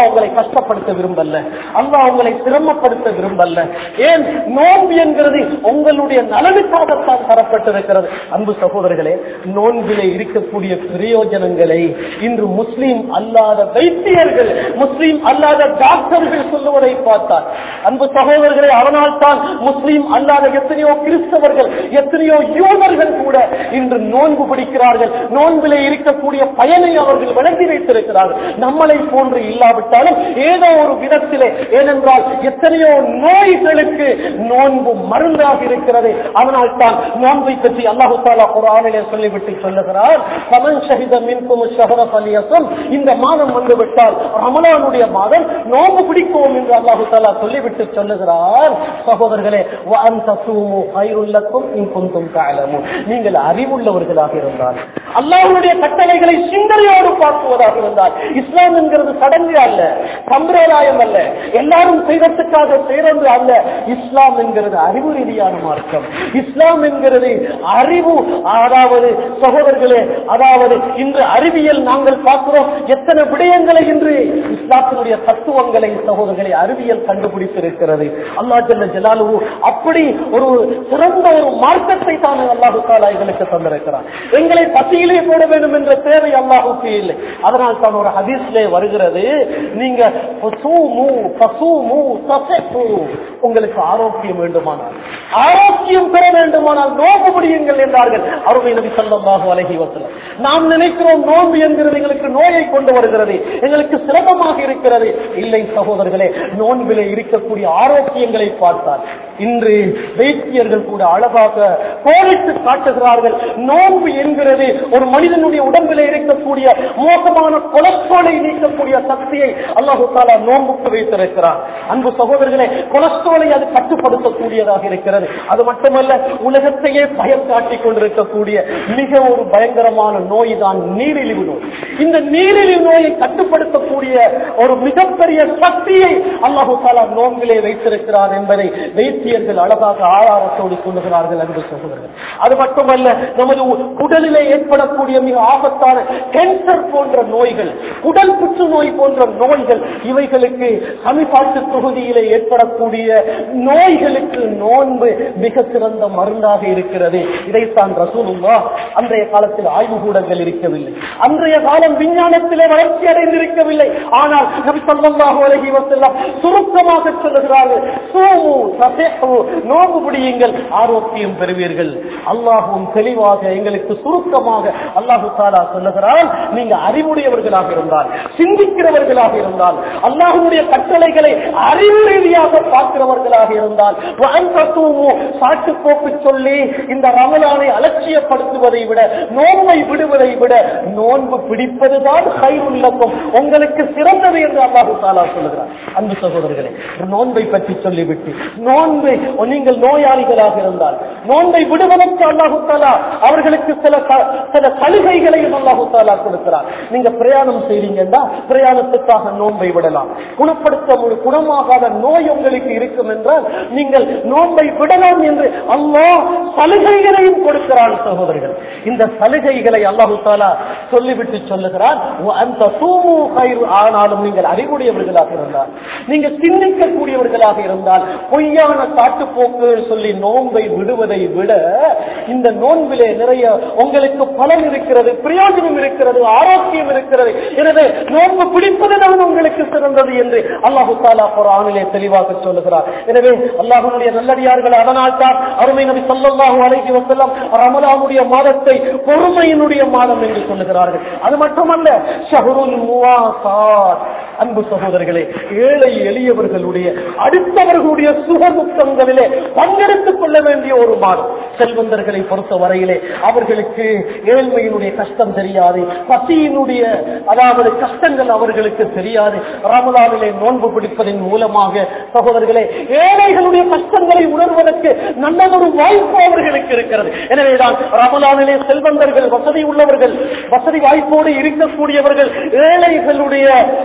அல்லாஹ் உங்களை கஷ்டப்படுத்த விரும்பல அல்லாஹ் உங்களை சிரமப்படுத்த விரும்பல ஏன் நோன்பு என்கிறது உங்களுடைய நலனுக்காகத்தான் தரப்பட்டிருக்கிறது அன்பு சகோதரர்களே நோன்பிலே இருக்கக்கூடிய பிரயோஜனங்களை இன்று முஸ்லீம் அல்லாத வைத்தியர்கள் முஸ்லீம் அல்லாத டாக்டர்கள் சொல்லுவதை பார்த்தால் அன்பு சகோதரர்களே அதனால் தான் முஸ்லீம் அல்லாத எத்தனையோ கிறிஸ்தவர்கள் எத்தனையோ யூதர்கள் கூட இன்று நோன்பு பிடிக்கிறார்கள் நோன்பிலே இருக்கக்கூடிய பயனை அவர்கள் விளங்கி வைத்திருக்கிறார்கள் நம்மளை போன்று இல்லாவிட்டாலும் ஏதோ ஒரு விதத்திலே ஏனென்றால் எத்தனையோ நோய்களுக்கு நோன்பு மருந்தாக இருக்கிறது அதனால் தான் நோன்பை பற்றி அல்லாஹு தாலா குரானிலே சொல்லிவிட்டு சொல்லுகிறார் சமன் ஷஹித மின்கும் ஷஹர பலியசும் இந்த மாதம் வந்து விட்டால் ரமலானுடைய மாதம் நோன்பு பிடிப்போம் என்று அல்லாஹு தாலா சொல்லிவிட்டு சொல்லுகிறார் சகோதரர்களே வஅன் தஸூமு கைருல் லக்கும் இன் குன்தும் தஅலமூன் நீங்கள் அறிவுள்ளவர்களாக இருந்தால் அல்லாஹ்வுடைய கட்டளைகளை சிந்தனையோடு பார்க்குவதாக இருந்தால் இஸ்லாம் என்கிறது சடங்கு அல்ல சம்பிரதாயம் அல்ல எல்லாரும் செய்வதற்காக செய்வது அல்ல இஸ்லாம் என்கிறது அறிவு ரீதியான மார்க்கம் இஸ்லாம் என்கிறது அறிவு அதாவது சகோதரர்களே அதாவது இன்று அறிவியல் நாங்கள் பார்க்கிறோம் எத்தனை விடயங்களை இன்று இஸ்லாத்தினுடைய தத்துவங்களை சகோதரர்களை அறிவியல் கண்டுபிடித்திருக்கிறது அல்லா ஜல்ல ஜலாலுவு அப்படி ஒரு சிறந்த ஒரு மார்க்கத்தை தான் அல்லாஹு தாலா எங்களுக்கு தந்திருக்கிறார் எங்களை பசியிலே போட வேண்டும் என்ற தேவை அல்லாஹுக்கு இல்லை அதனால் தான் ஒரு ஹதீஸ்லே வருகிறது நீங்க பசூமு, பசூமு, தசெப்பு. உங்களுக்கு ஆரோக்கியம் வேண்டுமானால் ஆரோக்கியம் பெற வேண்டுமானால் நோம்பு முடியுங்கள் என்றார்கள் அருமை நபி ஸல்லல்லாஹு அலைஹி வஸல்லம் நாம் நினைக்கிறோம் நோன்பு என்கிறது எங்களுக்கு நோயை கொண்டு வருகிறது எங்களுக்கு சிரமமாக இருக்கிறது இல்லை சகோதரர்களே நோன்பிலே இருக்கக்கூடிய ஆரோக்கியங்களை பார்த்தால் இன்று வைத்தியர்கள் கூட அழகாக கோடிட்டு காட்டுகிறார்கள் நோன்பு என்கிறது ஒரு மனிதனுடைய உடம்பிலே இருக்கக்கூடிய மோசமான கொலஸ்ட்ராலை நீக்கக்கூடிய சக்தியை அல்லாஹு தாலா நோன்புக்கு வைத்திருக்கிறார் அன்பு சகோதரர்களே கொலஸ்ட்ராலை அது கட்டுப்படுத்தக்கூடியதாக இருக்கிறது அது மட்டுமல்ல உலகத்தையே பயம் காட்டிக் கொண்டிருக்கக்கூடிய மிக ஒரு பயங்கரமான நோய் தான் நீரிழிவு நோய் இந்த நீரிழிவு நோயை கட்டுப்படுத்தக்கூடிய ஒரு மிகப்பெரிய சக்தியை அல்லாஹு தாலா நோன்பிலே வைத்திருக்கிறார் என்பதை வைத்தியர்கள் அழகாக ஆதாரத்தோடு சொல்லுகிறார்கள் அன்பு சகோதரர்கள் அது மட்டுமல்ல நமது உ- உடலிலே ஏற்படக்கூடிய மிக ஆபத்தான கேன்சர் போன்ற நோய்கள் உடல் புற்றுநோய் போன்ற நோய்கள் இவைகளுக்கு சமிபாட்டு தொகுதியிலே ஏற்படக்கூடிய நோய்களுக்கு நோன்பு மிக சிறந்த மருந்தாக இருக்கிறது இதைத்தான் ரசூலுல்லா அன்றைய காலத்தில் ஆய்வு கூடங்கள் இருக்கவில்லை அன்றைய காலம் விஞ்ஞானத்திலே வளர்ச்சி அடைந்திருக்கவில்லை ஆனால் நபி ஸல்லல்லாஹு அலைஹி வஸல்லம் சுருக்கமாக சொல்லுகிறார்கள் சூமு தஸிஹு நோன்பு பிடியுங்கள் ஆரோக்கியம் பெறுவீர்கள் அல்லாஹ்வும் தெளிவாக எங்களுக்கு சுருக்கமாக அல்லாஹு தாலா சொல்லுகிறான் நீங்க அறிவுடையவர்களாக இருந்தால் சிந்திக்கிறவர்களாக இருந்தால் அல்லாஹ்வுடைய கட்டளைகளை அறிவு ரீதியாக பார்க்கிறவர்களாக இருந்தால் வஅன்தசூமு சாட்டுப்போக்கு சொல்லி இந்த ரமலானை அலட்சியப்படுத்துவதை விட நோன்பை விடுவதை விட நோன்பு பிடிப்பதுதான் கையுள்ளக்கும் உங்களுக்கு சிறந்தது என்று அல்லாஹு தாலா சொல்லுகிறார் அன்பு சகோதரர்களே நோன்பை பற்றி சொல்லிவிட்டு நோன்பை நீங்கள் நோயாளிகளாக இருந்தால் நோன்பை விடுவதற்கு அல்லாஹு தாலா அவர்களுக்கு சில ச- சில சலுகைகளையும் அல்லாஹு தாலா கொடுக்கிறார் நீங்க பிரயாணம் செய்றீங்கன்னா பிரயாணத்துக்காக நோன்பை விடலாம் குணப்படுத்த முடி- குணமாகாத நோய் உங்களுக்கு இருக்கும் என்றால் நீங்கள் நோன்பை விடலாம் என்று அல்லாஹ் சலுகைகளையும் கொடுக்கிறான் சகோதரர்கள் இந்த சலுகைகளை அல்லாஹு தாலா சொல்லிவிட்டு சொல்லுகிறான் அந்த தூமு கயிறு ஆனாலும் நீங்கள் அறிவுடையவர்களாக இருந்தால் நீங்க சிந்திக்கக்கூடியவர்களாக இருந்தால் பொய்யான காட்டுப்போக்குகள் சொல்லி நோன்பை விடுவதை விட இந்த நோன்பிலே நிறைய உங்களுக்கு பலன் இருக்கிறது பிரயோஜனம் இருக்கிறது ஆரோக்கியம் இருக்கிறது எனவே நோன்பு பிடிப்பதுதான் உங்களுக்கு சிறந்தது என்று அல்லாஹு தாலா குரானிலே தெளிவாக சொல்லுகிறார் எனவே அல்லாஹனுடைய நல்லடியார்கள் அதனால் தான் அருமை நபி ஸல்லல்லாஹு அலைஹி வஸல்லம் ரமலானுடைய மாதத்தை பொறுமையினுடைய மாதம் என்று சொல்லுகிறார்கள் அது மட்டுமல்ல ஷஹ்ருல் முவாசாத் அன்பு சகோதரர்களே ஏழை எளியவர்களுடைய அடுத்தவர்களுடைய சுகதுக்கங்களிலே பங்கெடுத்துக் கொள்ள வேண்டிய ஒரு மாதம் செல்வந்தர்களை பொறுத்த வரையிலே அவர்களுக்கு ஏழ்மையினுடைய கஷ்டம் தெரியாது பசியினுடைய அதாவது கஷ்டங்கள் அவர்களுக்கு தெரியாது ரமலானிலே நோன்பு பிடிப்பதன் மூலமாக சகோதரர்களே ஏழைகளுடைய கஷ்டங்களை உணர்வதற்கு நல்லதொரு வாய்ப்பு அவர்களுக்கு இருக்கிறது எனவேதான் ரமலானிலே செல்வந்தர்கள் வசதி உள்ளவர்கள் வசதி வாய்ப்போடு இருக்கக்கூடியவர்கள் ஏழைகளுடைய அந்த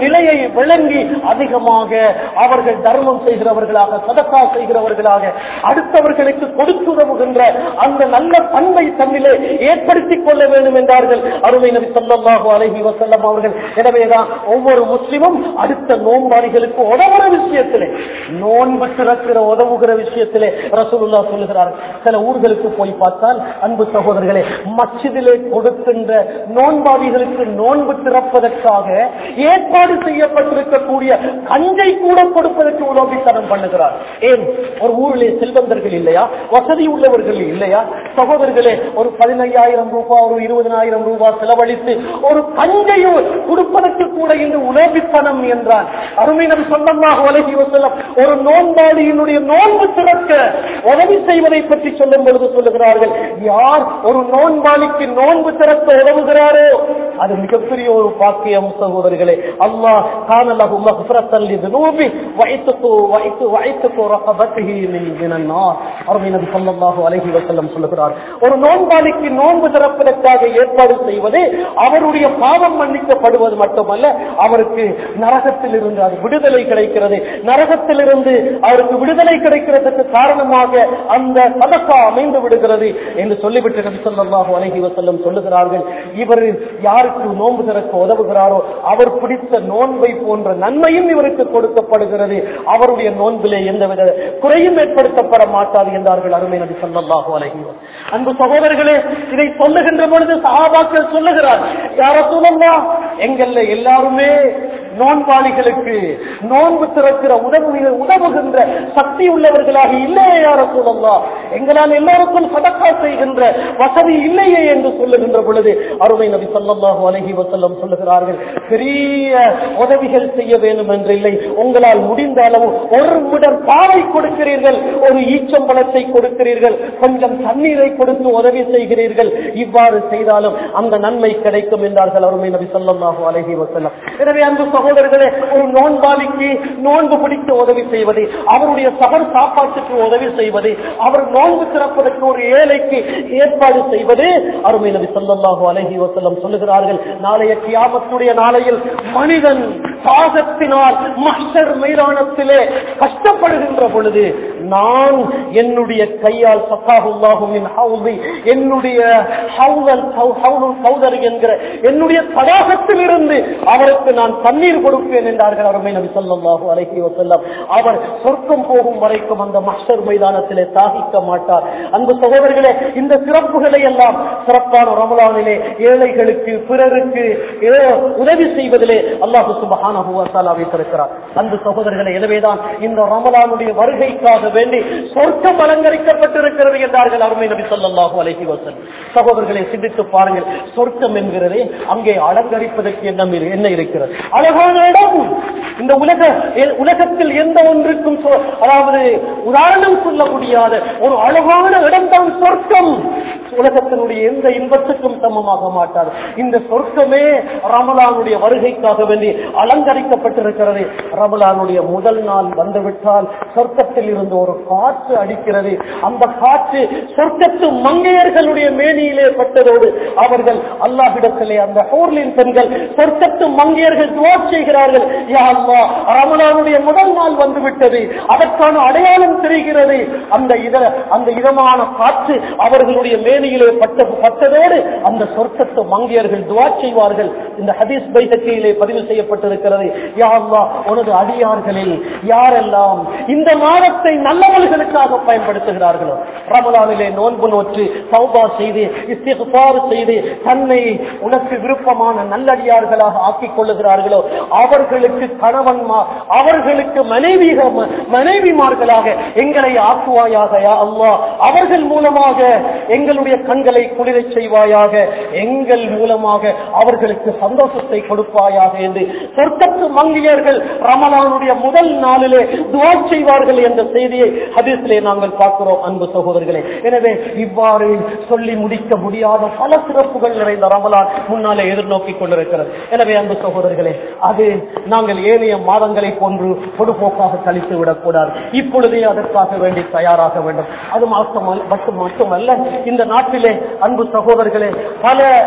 நிலையை விளங்கி அதிகமாக அவர்கள் தர்மம் செய்கிறவர்களாக சதக்கா செய்கிறவர்களாக அடுத்தவர்களுக்கு கொடுத்துதவுகின்ற அந்த நல்ல பண்பை தன்னிலே ஏற்படுத்திக் கொள்ள வேண்டும் என்றார்கள் அருமை நபி ஸல்லல்லாஹு அலைஹி வஸல்லம் அவர்கள் எனவேதான் ஒவ்வொரு முஸ்லிமும் அடுத்த நோன்பாளிகளுக்கு உதவுற விஷயத்திலே நோன்பு திறக்கிற உதவுகிற விஷயத்திலே ரசூலுல்லாஹ் சொல்லுகிறார்கள் சில ஊர்களுக்கு போய் பார்த்தால் அன்பு சகோதரர்களே மஸ்ஜிதிலே கொடுக்கின்ற நோன்பாளிகளுக்கு நோன்பு திறப்பதற்காக ஏற்பாடு செய்யப்பட்டிருக்கக்கூடிய கஞ்சை கூட கொடுப்பதற்கு உதவித்தனம் பண்ணுகிறார் ஏன் ஒரு ஊரிலே செல்வந்தர்கள் இல்லையா வசதி உள்ளவர்கள் இல்லையா சகோதரர்களே ஒரு பதினையாயிரம் ரூபாய் ஒரு இருபதனாயிரம் ரூபாய் செலவழித்து ஒரு கஞ்சையும் கொடுப்பதற்கு கூட இந்த உணவித்தனம் என்றான் அருமை நம் சொந்தமாக உலகி வசலம் ஒரு நோன்பாளியினுடைய நோன்பு திறக்க உதவி செய்வதை பற்றி சொல்லும் பொழுது சொல்லுகிறார்கள் யார் ஒரு நோன்பாளிக்கு நோன்பு திறக்க உதவுகிறாரோ அது மிகப்பெரிய ஒரு பாக்கியம் சகோதரர்களே அல்லாஹ் கானலகு மக்ஃபிரத்தல் லிதுனூபி வைத்துக்கு வைத்து வைத்துக்கு ரகபத்திஹி மின் மினன் நார் அருமை நபி ஸல்லல்லாஹு அலைஹி வஸல்லம் சொல்லுகிறார் ஒரு நோன்பாளிக்கு நோன்பு திறப்பதற்காக ஏற்பாடு செய்வது அவருடைய பாவம் மன்னிக்கப்படுவது மட்டுமல்ல அவருக்கு நரகத்தில் இருந்து அது விடுதலை கிடைக்கிறது நரகத்திலிருந்து அவருக்கு விடுதலை கிடைக்கிறதுக்கு காரணமாக அந்த சதக்கா அமைந்து விடுகிறது என்று சொல்லிவிட்டு நபி ஸல்லல்லாஹு அலைஹி வஸல்லம் சொல்லுகிறார்கள் இவர் யாருக்கு நோன்பு திறக்க உதவுகிறாரோ அவர் பிடித்த நோன்பை போன்ற நன்மையும் இவருக்கு கொடுக்கப்படுகிறது அவருடைய நோன்பிலே எந்தவித குறையும் ஏற்படுத்தப்பட மாட்டாது என்றார்கள் அருமை நபி ஸல்லல்லாஹு அலைஹி வஸல்லம். அன்பு சகோதரர்களே இதை சொல்லுகின்ற பொழுது சஹாபாக்கள் சொல்லுகிறார் யார சொல்லலாம் எங்கள்ல எல்லாருமே நோன்பாளிகளுக்கு நோன்பு திறக்கிற உதவு உதவுகின்ற சக்தி உள்ளவர்களாக இல்லையே யார சொல்லலாம் எங்களால் எல்லாருக்கும் சதக்கா செய்கின்ற வசதி இல்லையே என்று சொல்லுகின்ற பொழுது அருமை நபி ஸல்லல்லாஹு அலைஹி வஸல்லம் சொல்லுகிறார்கள் பெரிய உதவிகள் செய்ய வேண்டும் என்று இல்லை உங்களால் முடிந்த அளவு ஒரு விடம் பாவை கொடுக்கிறீர்கள் ஒரு ஈச்சம்பழத்தை கொடுக்கிறீர்கள் கொஞ்சம் தண்ணீரை கொடுத்து உதவி செய்கிறீர்கள் இவ்வாறு செய்தாலும் அந்த நன்மை கிடைக்கும் என்றார்கள் அருமை நபி ஸல்லல்லாஹு அலைஹி வஸல்லம் எனவே அன்பு சகோதரர்களே ஒரு நோன்பாளிக்கு நோன்பு பிடிக்க உதவி செய்வது அவருடைய சகர் சாப்பாட்டுக்கு உதவி செய்வது அவர் நோன்பு திறப்பதற்கு ஒரு ஏழைக்கு ஏற்பாடு செய்வது அருமை நபி ஸல்லல்லாஹு அலைஹி வஸல்லம் சொல்லுகிறார்கள் நாளைய கியாமத்துடைய நாளையில் மனிதன் பாகத்தினால் மஹ்ஷர் மைதானத்திலே கஷ்டப்படுகின்ற பொழுது நான் என்னுடைய கையால் சக்காஹுல்லாஹுமின் ஹவுதி என்னுடைய ஹவுதல் ஹவுதுல் கௌதர் என்கிற என்னுடைய தடாகத்தில் இருந்து அவருக்கு நான் தண்ணீர் கொடுப்பேன் என்றார்கள் அருமை நபி ஸல்லல்லாஹு அலைஹி வஸல்லம் அவர் சொர்க்கம் போகும் வரைக்கும் அந்த மஹ்ஷர் மைதானத்திலே தாகிக்க மாட்டார் அன்பு சகோதரர்களே இந்த சிறப்புகளை எல்லாம் சிறப்பான ரமலானிலே ஏழைகளுக்கு பிறருக்கு ஏ- உதவி செய்வதிலே அல்லாஹு சுபஹானஹு வ தஆலா வைத்திருக்கிறார் அன்பு சகோதரர்களே எனவேதான் இந்த ரமலானுடைய வருகைக்காக வேண்டி சொர்க்கம் அலங்கரிக்கப்பட்டிருக்கிறது என்றார்கள் அருமை நபி ஸல்லல்லாஹு அலைஹி வஸல்லம் சகோதரர்களை சிந்தித்து பாருங்கள் சொர்க்கம் என்கிறது அங்கே அலங்கரிப்பதற்கு என்ன இரு- என்ன இருக்கிறது அழகான இடம் இந்த உலக எ- உலகத்தில் எந்த ஒன்றுக்கும் சொ- அதாவது உதாரணம் சொல்ல முடியாத ஒரு அழகான இடம்தான் சொர்க்கம் உலகத்தினுடைய எந்த இன்பத்துக்கும் சமமாக மாட்டாது இந்த சொர்க்கமே ரமலானுடைய வருகைக்காக வேண்டி அலங்கரிக்கப்பட்டிருக்கிறது ரமலானுடைய முதல் நாள் வந்துவிட்டால் சொர்க்கத்தில் இருந்து ஒரு காற்று அடிக்கிறது அந்த காற்று சொர்க்கத்து மங்கையர்களுடைய மேனியிலே பட்டதோடு அவர்கள் அல்லாஹ்விடத்திலே அந்த ஹோர்லின் பெண்கள் சொர்க்கத்து மங்கையர்கள் துவா செய்கிறார்கள் யா அல்லாஹ் ரமலானுடைய முதல் நாள் வந்துவிட்டது அதற்கான அடையாளம் தெரிகிறது அந்த இதர அந்த இதமான காற்று அவர்களுடைய மேனியிலே பட்ட பட்டதோடு அந்த சொர்க்கத்து மங்கையர்கள் துவா செய்வார்கள் இந்த ஹதீஸ் பைதக்கையிலே பதிவு செய்யப்பட்டிருக்கிறது யா அல்லாஹ் உனது அடியார்களில் யாரெல்லாம் இந்த மாதத்தை நல்லவர்களுக்காக பயன்படுத்துகிறார்களோ ரமலானிலே நோன்பு நோற்று சௌபா செய்து இஸ்திஃபார் செய்து தன்னை உனக்கு விருப்பமான நல்லடியார்களாக ஆக்கிக் கொள்ளுகிறார்களோ அவர்களுக்கு கணவன்மா அவர்களுக்கு மனைவி மனைவிமார்களாக எங்களை ஆக்குவாயாக யா அல்லாஹ் அவர்கள் மூலமாக எங்களுடைய கண்களை குளிரச் செய்வாயாக எங்கள் மூலமாக அவர்களுக்கு சந்தோஷத்தை கொடுப்பாயாக என்று சொர்க்கத்து மங்கியர்கள் ரமலானுடைய முதல் நாளிலே துவா செய்வார்கள் என்ற செய்தியை ஹதீஸிலே நாங்கள் பார்க்கிறோம் அன்பு சகோதரர்களே எனவே இவ்வாறு சொல்லி முடிக்க முடியாத பல சிறப்புகள் நிறைந்த ரமலான் முன்னாலே எதிர்நோக்கி கொண்டிருக்கிறது எனவே அன்பு சகோதரர்களே அது நாங்கள் ஏனைய மாதங்களை போன்று பொதுப்போக்காக கழித்து விடக்கூடாது இப்பொழுதே அதற்காக வேண்டி தயாராக வேண்டும் அது மட்டுமல்ல மட்டும் மட்டுமல்ல இந்த நாட்டிலே அன்பு சகோதரர்களே பல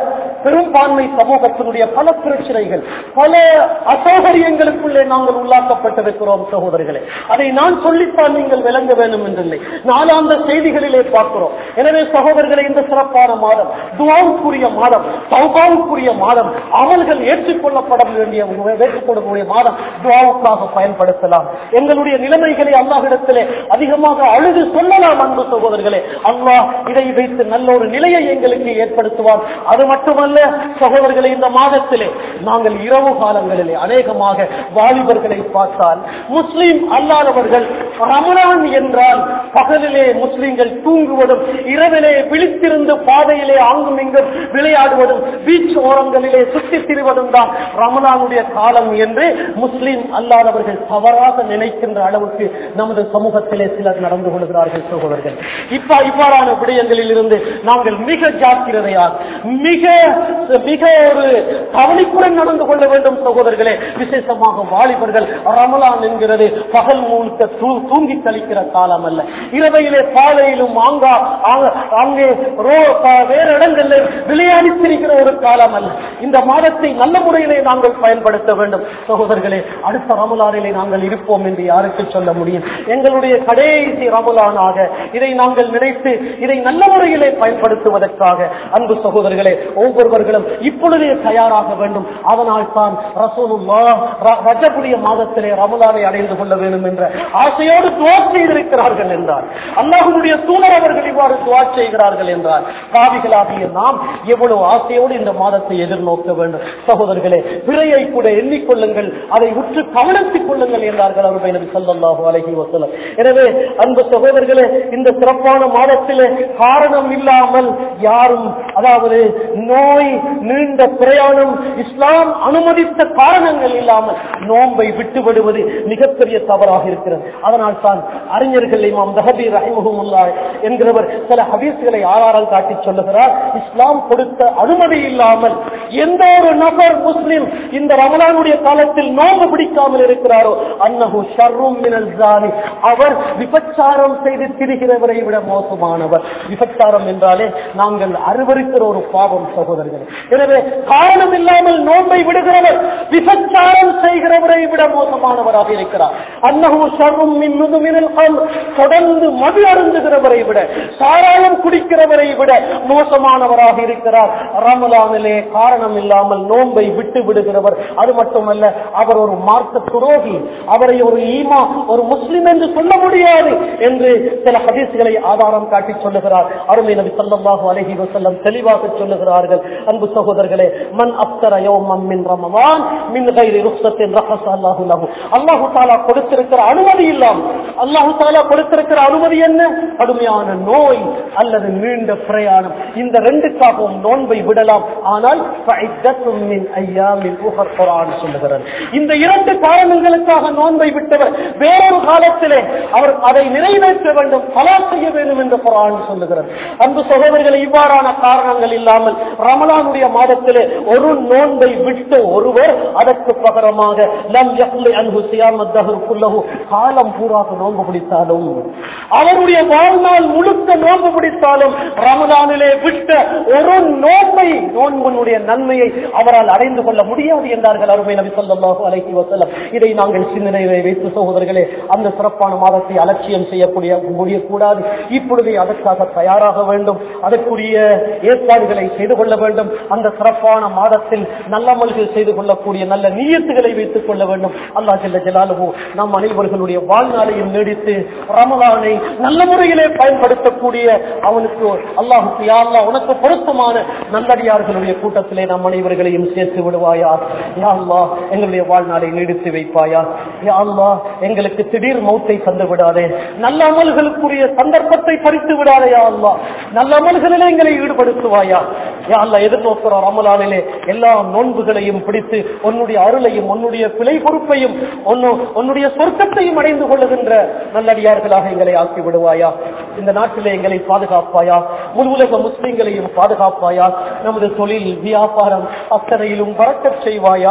பெரும்பான்மை சமூகத்தினுடைய பல பிரச்சனைகள் பல அசௌகரியங்களுக்குள்ளே நாங்கள் உள்ளாக்கப்பட்டிருக்கிறோம் சகோதரர்களே அதை நான் சொல்லித்தான் நீங்கள் விளங்க வேண்டும் என்றில்லை நாளாந்த செய்திகளிலே பார்க்கிறோம் எனவே சகோதரர்களே இந்த சிறப்பான மாதம் துவாவுக்குரிய மாதம் சௌபாவுக்குரிய மாதம் அமல்கள் ஏற்றுக்கொள்ளப்பட வேண்டிய ஏற்றுக்கொள்ளக்கூடிய மாதம் துவாவுக்காக பயன்படுத்தலாம் எங்களுடைய நிலைமைகளை அல்லாஹிடத்திலே அதிகமாக அழுது சொல்லலாம் அன்பு சகோதரர்களே அல்லாஹ் இதை வைத்து நல்ல ஒரு நிலையை எங்களுக்கு ஏற்படுத்துவார் அது மட்டுமல்ல சகோதரர்களே இந்த மாதத்திலே நாங்கள் இரவு காலங்களிலே அநேகமாக வாலிபர்களை பார்த்தால் முஸ்லிம் அல்லாதவர்கள் ரமணான் என்றால் பகலிலே முஸ்லிம்கள் தூங்குவதும் இரவிலே விழித்திருந்து பாதையிலே ஆங்கும் இங்கும் விளையாடுவதும் பீச் ஓரங்களிலே சுற்றித் திரிவதும் தான் ரமலானுடைய காலம் என்று முஸ்லிம் அல்லாதவர்கள் தவறாக நினைக்கின்ற அளவுக்கு நமது சமூகத்திலே சிலர் நடந்து கொள்கிறார்கள் சகோதரர்கள் இப்ப இவ்வாறான விடயங்களில் இருந்து நாங்கள் மிக ஜாக்கிரதையாக மிக மிக ஒரு கவனிப்புடன் நடந்து கொள்ள வேண்டும் சகோதரர்களே விசேஷமாக வாலிபர்கள் ரமலான் என்கிறது பகல் முழுக்க தூ- தூங்கி கழிக்கிற காலம் அல்ல இரவையிலே பாலையிலும் ஆங்கா ஆங்க- அங்கே ரோ- ப- வேறு இடங்களில் விளையாடி திரிகிற ஒரு காலம் அல்ல இந்த மாதத்தை நல்ல முறையிலே நாங்கள் பயன்படுத்த வேண்டும் சகோதரர்களே அடுத்த ரமலானிலே நாங்கள் இருப்போம் என்று யாருக்கு சொல்ல முடியும் எங்களுடைய கடைசி ரமலானாக இதை நாங்கள் நினைத்து இதை நல்ல முறையிலே பயன்படுத்துவதற்காக அன்பு சகோதரர்களே ஒவ்வொருவர்களும் இப்பொழுதே தயாராக வேண்டும் அதனால் தான் ரசூலுல்லா ர- ரஜபுடைய மாதத்திலே ரமலானை அடைந்து கொள்ள வேண்டும் என்ற ஆசையோடு துவா செய்திருக்கிறார்கள் என்றார் அல்லாஹுடைய தூணர் அவர்கள் இவ்வாறு துவா செய்கிறார்கள் என்றார் பாவிகளாகிய நாம் எவ்வளவு ஆசையோடு இந்த மாதத்தை எதிர்நோக்க வேண்டும் சகோதரர்களே பிறையை கூட எண்ணிக்கொள்ளுங்கள் அதை உற்று கவனித்துக் கொள்ளுங்கள் என்றார்கள் அவர்கள் நபி ஸல்லல்லாஹு அலைஹி வஸல்லம் எனவே அன்பு சகோதரர்களே இந்த சிறப்பான மாதத்திலே காரணம் இல்லாமல் யாரும் அதாவது நோய் நீண்ட பிரயாணம் இஸ்லாம் அனுமதித்த காரணங்கள் இல்லாமல் நோன்பை விட்டுவிடுவது மிகப்பெரிய தவறாக இருக்கிறது அதனால் தான் அறிஞர்கள் இமாம் தஹபி ரஹிமஹுல்லா என்கிறவர் சில ஹதீஸ்களை ஆதாரம் காட்டி சொல்லுகிறார் இஸ்லாம் கொடுத்த அனுமதி இல்லாமல் எந்த ஒரு நபர் முஸ்லிம் இந்த ரமலானுடைய காலத்தில் நோன்பு பிடிக்காமல் இருக்கிறாரோ அன்னஹு ஷர்ரும் மினல் ஜானி அவர் விபச்சாரம் செய்து திரிகிறவரை விட மோசமானவர் விபச்சாரம் என்றாலே நாங்கள் அருவருக்கிற ஒரு பாவம் சகோதரர்கள் எனவே காரணம் இல்லாமல் நோன்பை விடுகிறவர் விபச்சாரம் செய்கிறவரை விட மோசமானவராக இருக்கிறார் அன்னஹு ஷர்ரும் மின் முதுமினல் கல் தொடர்ந்து மது அருந்துகிறவரை விட சாராயம் குடிக்கிறவரை விட மோசமானவராக இருக்கிறார் ரமலானிலே காரணம் இல்லாமல் நோன்பை விட்டு விடுகிறவர் அது மட்டுமல்ல அவர் ஒரு மார்க்க துரோகி அவரை ஒரு ஈமா ஒரு முஸ்லிம் என்று சொல்ல முடியாது என்று சில ஹதீஸ்களை ஆதாரம் காட்டி சொல்லுகிறார் அருமை நபி ஸல்லல்லாஹு அலைஹி வஸல்லம் தெளிவாக சொல்லுகிறார்கள் அன்பு சகோதரர்களே மன் அப்தர யௌமம் மின் ரமலான் மின் கைரி ருக்ஸத்தின் ரஹஸ அல்லாஹு லஹு அல்லாஹு தஆலா கொடுத்திருக்கிற அனுமதி இல்லாமல் அல்லாஹு தஆலா கொடுத்திருக்கிற அனுமதி என்ன கடுமையான நோய் அல்லது நீண்ட பிரயாணம் இந்த ரெண்டுக்காகவும் நோன்பை விடலாம் ஆனால் ஃபஇத்தத்தும் மின் ஐயாமின் உஹர் குர்ஆன் சொல்லுகிறது இந்த இரண்டு காரணங்களுக்காக நோன்பை விட்டவர் வேறொரு காலத்திலே அவர் அதை நிறைவேற்ற வேண்டும் பலா செய்ய வேண்டும் என்று குர்ஆன் சொல்லுகிறது அன்பு சகோதரர்கள் இவ்வாறான காரணங்கள் இல்லாமல் ரமலானுடைய மாதத்திலே ஒரு நோன்பை விட்டு ஒருவர் அதற்கு பகரமாக லம் யக்லி அன்ஹு சியாமத் தஹர் குல்லஹு காலம் பூராக நோன்பு பிடித்தாலும் அவருடைய வாழ்நாள் முழுக்க நோன்பு பிடித்தாலும் ரமலானிலே விட்ட ஒரு நோன்பை நோன்புடைய நன்மையை அவரால் அடைந்து கொள்ள முடியாது என்றார்கள் அருமை நபி ஸல்லல்லாஹு அலைஹி வஸல்லம் இதை நாங்கள் சிந்தனையிலே வைத்து சகோதரர்களே அந்த சிறப்பான மாதத்தை அலட்சியம் செய்யக்கூடிய முடியக்கூடாது இப்பொழுதே அதற்காக தயாராக வேண்டும் அதற்குரிய ஏற்பாடுகளை செய்து கொள்ள வேண்டும் அந்த சிறப்பான மாதத்தில் நல்லமல்கள் செய்து கொள்ளக்கூடிய நல்ல நீயத்துகளை வைத்துக் கொள்ள வேண்டும் அல்லாஹ் ஜல்ல ஜலாலுஹு நம் அனைவர்களுடைய வாழ்நாளையும் நீடித்து ரமலானை நல்ல முறையிலே பயன்படுத்தக்கூடிய அவனுக்கு அல்லாஹுக்கு யா அல்லாஹ் உனக்கு பொருத்தமான நல்லடியார்களுடைய கூட்டத்திலே நம் அனைவர்களையும் சேர்த்து விடுவாயா யா அல்லாஹ் எங்களுடைய வாழ்நாளை நீடித்து வைப்பாயா யா அல்லாஹ் எங்களுக்கு திடீர் மௌத்தை தந்து விடாதே நல்ல அமல்களுக்குரிய சந்தர்ப்பத்தை பறித்து விடாதே யா அல்லாஹ் நல்ல அமல்களிலே எங்களை ஈடுபடுத்துவாயா யா அல்லாஹ் எதிர்நோக்கிற ரமலானிலே எல்லா நோன்புகளையும் பிடித்து உன்னுடைய அருளையும் உன்னுடைய பிழை பொறுப்பையும் உன்னு- உன்னுடைய சொர்க்கத்தையும் அடைந்து கொள்ளுகின்ற நல்லடியார்களாக எங்களை ஆக்கி விடுவாயா இந்த நாட்டிலே எங்களை பாதுகாப்பாயா முழு உலக முஸ்லிம்களையும் பாதுகாப்பாயா நமது தொழில் வியாபாரம் அத்தனையிலும் பறக்கச் செய்வாயா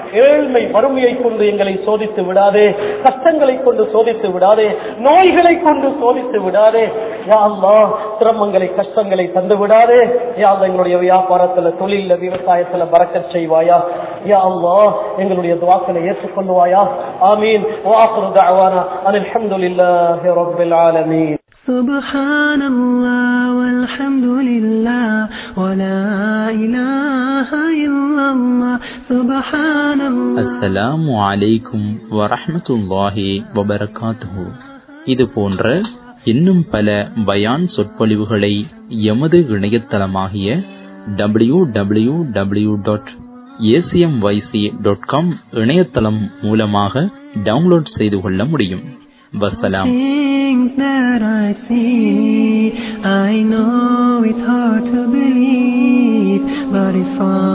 ஏழ்மை வறுமையை கொண்டு எங்களை சோதித்து விடாதே கஷ்டங்களை கொண்டு சோதித்து விடாதே நோய்களை கொண்டு சோதித்து விடாதே யா அல்லாஹ் சிரமங்களை கஷ்டங்களை தந்து விடாதே யா அல்லாஹ் எங்களுடைய வியாபாரத்துல தொழில விவசாயத்துல பறக்கச் செய்வாயா யா அல்லாஹ் எங்களுடைய துவாக்களை ஏற்றுக்கொள்வாயா ஆமீன் வாஹிரு தஅவானா அனில் ஹம்துலில்லாஹி ரப்பில் ஆலமீன் سبحان الله والحمد لله ولا إله إلا الله سبحان الله அஸ்ஸலாமு அலைக்கும் வரஹ்மத்துல்லாஹி வபரகாத்துஹு இது போன்ற இன்னும் பல பயான் சொற்பொழிவுகளை எமது இணையதளமாகிய W W W dot ACMYC dot com இணையதளம் மூலமாக டவுன்லோட் செய்து கொள்ள முடியும் வசலாம் Things that I see, I know it's hard to believe, but it's fine.